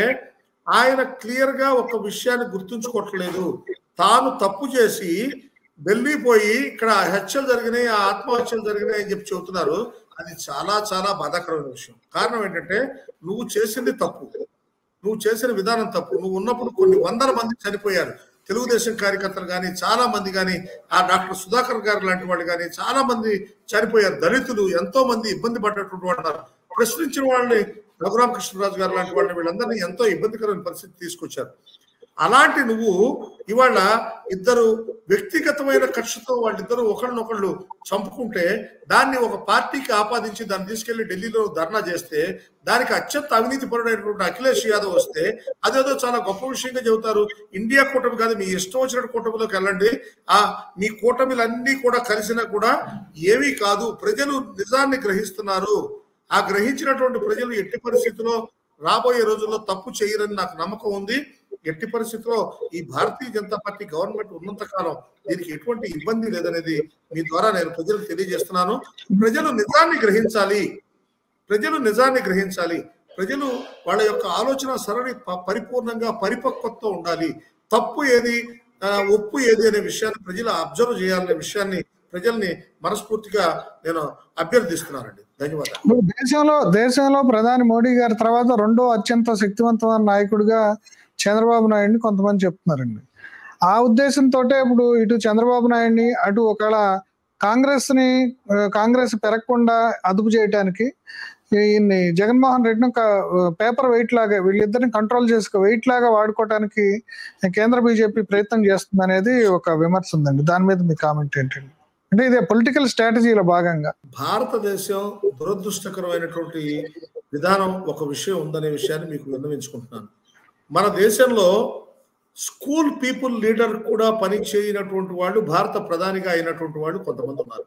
Speaker 2: ఆయన క్లియర్ గా ఒక విషయాన్ని గుర్తుంచుకోవట్లేదు తాను తప్పు చేసి ఢిల్లీ పోయి ఇక్కడ హత్యలు జరిగినాయి ఆ ఆత్మహత్యలు జరిగినాయి అని చెప్పి చెబుతున్నారు అది చాలా చాలా బాధాకరమైన విషయం కారణం ఏంటంటే నువ్వు చేసింది తప్పు నువ్వు చేసిన విధానం తప్పు నువ్వు ఉన్నప్పుడు కొన్ని వందల మంది చనిపోయారు తెలుగుదేశం కార్యకర్తలు కానీ చాలా మంది కానీ ఆ డాక్టర్ సుధాకర్ గారు లాంటి వాళ్ళు కానీ చాలా మంది చనిపోయారు దళితులు ఎంతో మంది ఇబ్బంది పడ్డటువంటి వాళ్ళు ఉన్నారు ప్రశ్నించిన వాళ్ళని రఘురామకృష్ణరాజు గారు లాంటి వాళ్ళని వీళ్ళందరినీ ఎంతో ఇబ్బందికరమైన పరిస్థితి తీసుకొచ్చారు అలాంటి నువ్వు ఇవాళ ఇద్దరు వ్యక్తిగతమైన కక్షతో వాళ్ళిద్దరూ ఒకళ్ళనొకళ్ళు చంపుకుంటే దాన్ని ఒక పార్టీకి ఆపాదించి దాన్ని తీసుకెళ్లి ఢిల్లీలో ధర్నా చేస్తే దానికి అత్యంత అవినీతి పరుడైనటువంటి అఖిలేష్ యాదవ్ వస్తే అదేదో చాలా గొప్ప విషయంగా చెబుతారు ఇండియా కూటమి కాదు మీ ఇష్టం వచ్చినట్టు కూటమిలోకి వెళ్ళండి ఆ మీ కూటమిలన్నీ కూడా కలిసినా కూడా ఏమీ కాదు ప్రజలు నిజాన్ని గ్రహిస్తున్నారు ఆ గ్రహించినటువంటి ప్రజలు ఎట్టి పరిస్థితుల్లో రాబోయే రోజుల్లో తప్పు చేయరని నాకు నమ్మకం ఉంది ఎట్టి పరిస్థితుల్లో ఈ భారతీయ జనతా పార్టీ గవర్నమెంట్ ఉన్నంత కాలం దీనికి ఎటువంటి ఇబ్బంది లేదనేది మీ ద్వారా నేను ప్రజలకు తెలియజేస్తున్నాను ప్రజలు నిజాన్ని గ్రహించాలి ప్రజలు నిజాన్ని గ్రహించాలి ప్రజలు వాళ్ళ యొక్క ఆలోచన సరళి ప- పరిపూర్ణంగా పరిపక్వతతో ఉండాలి తప్పు ఏది ఆ, ఒప్పు ఏది అనే విషయాన్ని ప్రజలు అబ్జర్వ్ చేయాలనే విషయాన్ని ప్రజల్ని మనస్ఫూర్తిగా నేను అభ్యర్థిస్తున్నానండి ధన్యవాదాలు
Speaker 1: ఇప్పుడు దేశంలో దేశంలో ప్రధాని మోడీ గారి తర్వాత రెండో అత్యంత శక్తివంతమైన నాయకుడిగా చంద్రబాబు నాయుడిని కొంతమంది చెప్తున్నారండి ఆ ఉద్దేశంతో ఇప్పుడు ఇటు చంద్రబాబు నాయుడిని అటు ఒకవేళ కాంగ్రెస్ ని ఆ, కాంగ్రెస్ పెరగకుండా అదుపు చేయడానికి ఈయన్ని జగన్మోహన్ రెడ్డిని ఒక పేపర్ వెయిట్ లాగా వీళ్ళిద్దరిని కంట్రోల్ చేసుకు వెయిట్ లాగా వాడుకోవడానికి కేంద్ర బీజేపీ ప్రయత్నం చేస్తుంది అనేది ఒక విమర్శ ఉందండి దాని మీద మీ కామెంట్ ఏంటండి అంటే ఇదే పొలిటికల్ స్ట్రాటజీలో భాగంగా
Speaker 2: భారతదేశం దురదృష్టకరమైనటువంటి విధానం ఒక విషయం ఉందనే విషయాన్ని మీకు విన్నవించుకుంటున్నాను మన దేశంలో స్కూల్ పీపుల్ లీడర్ కూడా పని చేయనటువంటి వాళ్ళు భారత ప్రధానిగా అయినటువంటి వాళ్ళు కొంతమంది ఉన్నారు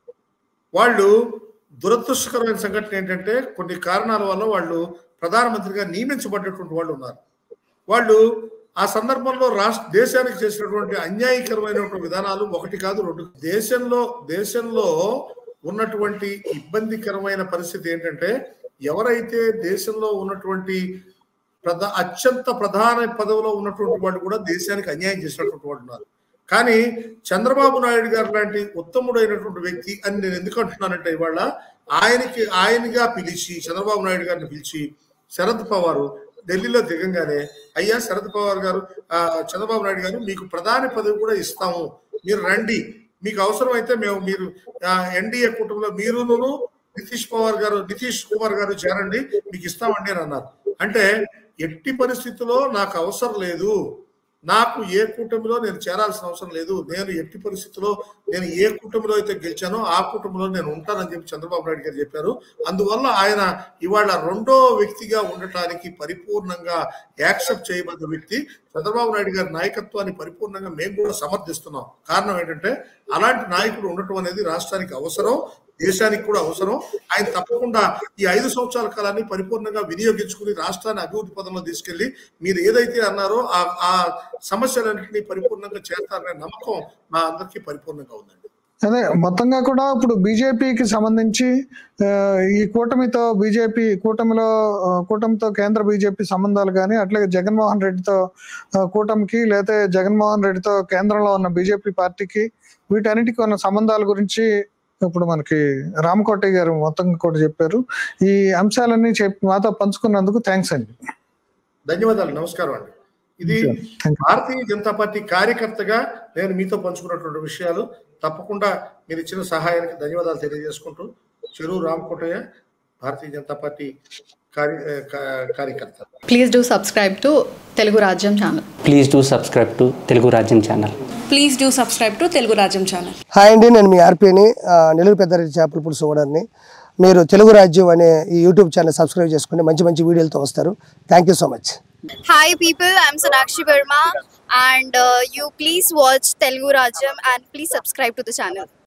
Speaker 2: వాళ్ళు దురదృష్టకరమైన సంఘటన ఏంటంటే కొన్ని కారణాల వల్ల వాళ్ళు ప్రధానమంత్రిగా నియమించబడ్డటువంటి వాళ్ళు ఉన్నారు వాళ్ళు ఆ సందర్భంలో రాష్ట్ర దేశానికి చేసినటువంటి అన్యాయకరమైనటువంటి విధానాలు ఒకటి కాదు రెండు దేశంలో దేశంలో ఉన్నటువంటి ఇబ్బందికరమైన పరిస్థితి ఏంటంటే ఎవరైతే దేశంలో ఉన్నటువంటి ప్రధా అత్యంత ప్రధాన పదవిలో ఉన్నటువంటి వాళ్ళు కూడా దేశానికి అన్యాయం చేసినటువంటి వాళ్ళు ఉన్నారు కానీ చంద్రబాబు నాయుడు గారు లాంటి ఉత్తముడైనటువంటి వ్యక్తి అని నేను ఎందుకు అంటున్నానంటే ఇవాళ ఆయనకి ఆయనగా పిలిచి చంద్రబాబు నాయుడు గారిని పిలిచి శరద్ పవార్ ఢిల్లీలో దిగంగానే అయ్యా శరద్ పవార్ గారు ఆ, చంద్రబాబు నాయుడు గారు మీకు ప్రధాని పదవి కూడా ఇస్తాము మీరు రండి మీకు అవసరం అయితే మేము మీరు ఎన్డీఏ కూటమిలో మీరును నితీష్ పవార్ గారు నితీష్ కుమార్ గారు చేరండి మీకు ఇస్తామండి అని అన్నారు అంటే ఎట్టి పరిస్థితుల్లో నాకు అవసరం లేదు నాకు ఏ కూటమిలో నేను చేరాల్సిన అవసరం లేదు నేను ఎట్టి పరిస్థితుల్లో నేను ఏ కూటమిలో అయితే గెలిచానో ఆ కూటమిలో నేను ఉంటానని చెప్పి చంద్రబాబు నాయుడు గారు చెప్పారు అందువల్ల ఆయన ఇవాళ రెండో వ్యక్తిగా ఉండటానికి పరిపూర్ణంగా యాక్సెప్ట్ చేయబడ్డ వ్యక్తి చంద్రబాబు నాయుడు గారి నాయకత్వాన్ని పరిపూర్ణంగా మేము కూడా సమర్థిస్తున్నాం కారణం ఏంటంటే అలాంటి నాయకుడు ఉండటం అనేది రాష్ట్రానికి అవసరం దేశానికి కూడా అవసరం ఆయన తప్పకుండా ఈ ఐదు సంవత్సరాల కాలాన్ని పరిపూర్ణంగా వినియోగించుకుని రాష్ట్రాన్ని అభివృద్ధి పదంలో తీసుకెళ్లి మీరు ఏదైతే అన్నారో ఆ ఆ సమస్యలన్నింటినీ పరిపూర్ణంగా చేస్తారనే నమ్మకం మా అందరికీ పరిపూర్ణంగా ఉందండి
Speaker 1: అదే మొత్తంగా కూడా ఇప్పుడు బీజేపీకి సంబంధించి ఆ, ఈ కూటమితో బీజేపీ కూటమిలో ఆ, కూటమితో కేంద్ర బీజేపీ సంబంధాలు కానీ అట్లాగే జగన్మోహన్ రెడ్డితో ఆ, కూటమికి లేకపోతే జగన్మోహన్ రెడ్డితో కేంద్రంలో ఉన్న బీజేపీ పార్టీకి వీటన్నిటికీ ఉన్న సంబంధాల గురించి ఇప్పుడు మనకి రామకోటయ్య గారు మొత్తం కూడా చెప్పారు ఈ అంశాలన్నీ చెప్పి మాతో పంచుకున్నందుకు థ్యాంక్స్ అండి
Speaker 2: ధన్యవాదాలు నమస్కారం అండి ఇది
Speaker 1: Thank you.
Speaker 2: Bharatiya Janata party కార్యకర్తగా నేను మీతో పంచుకున్నటువంటి విషయాలు తప్పకుండా మీరు ఇచ్చిన సహాయానికి ధన్యవాదాలు తెలియజేసుకుంటూ చెరువు రామకోటయ్య భారతీయ జనతా పార్టీ కార్య కా- కార్యకర్త
Speaker 3: please do subscribe to Telugu Rajyam channel
Speaker 4: please do subscribe to Telugu Rajyam channel
Speaker 5: please do subscribe to Telugu Rajyam channel
Speaker 6: hi అండి నేను మీ ఆర్పీని ఆ, నెల్లూరు పెద్దారెడ్డి చేపల పులుసు ఓనర్ని మీరు తెలుగు రాజ్యం అనే ఈ యూట్యూబ్ ఛానల్ సబ్స్క్రైబ్ చేసుకుని మంచి మంచి వీడియోలతో వస్తారు thank you so much
Speaker 7: Hi people, I'm Sonakshi Verma and uh, you please watch Telugu Rajam and please subscribe to the channel.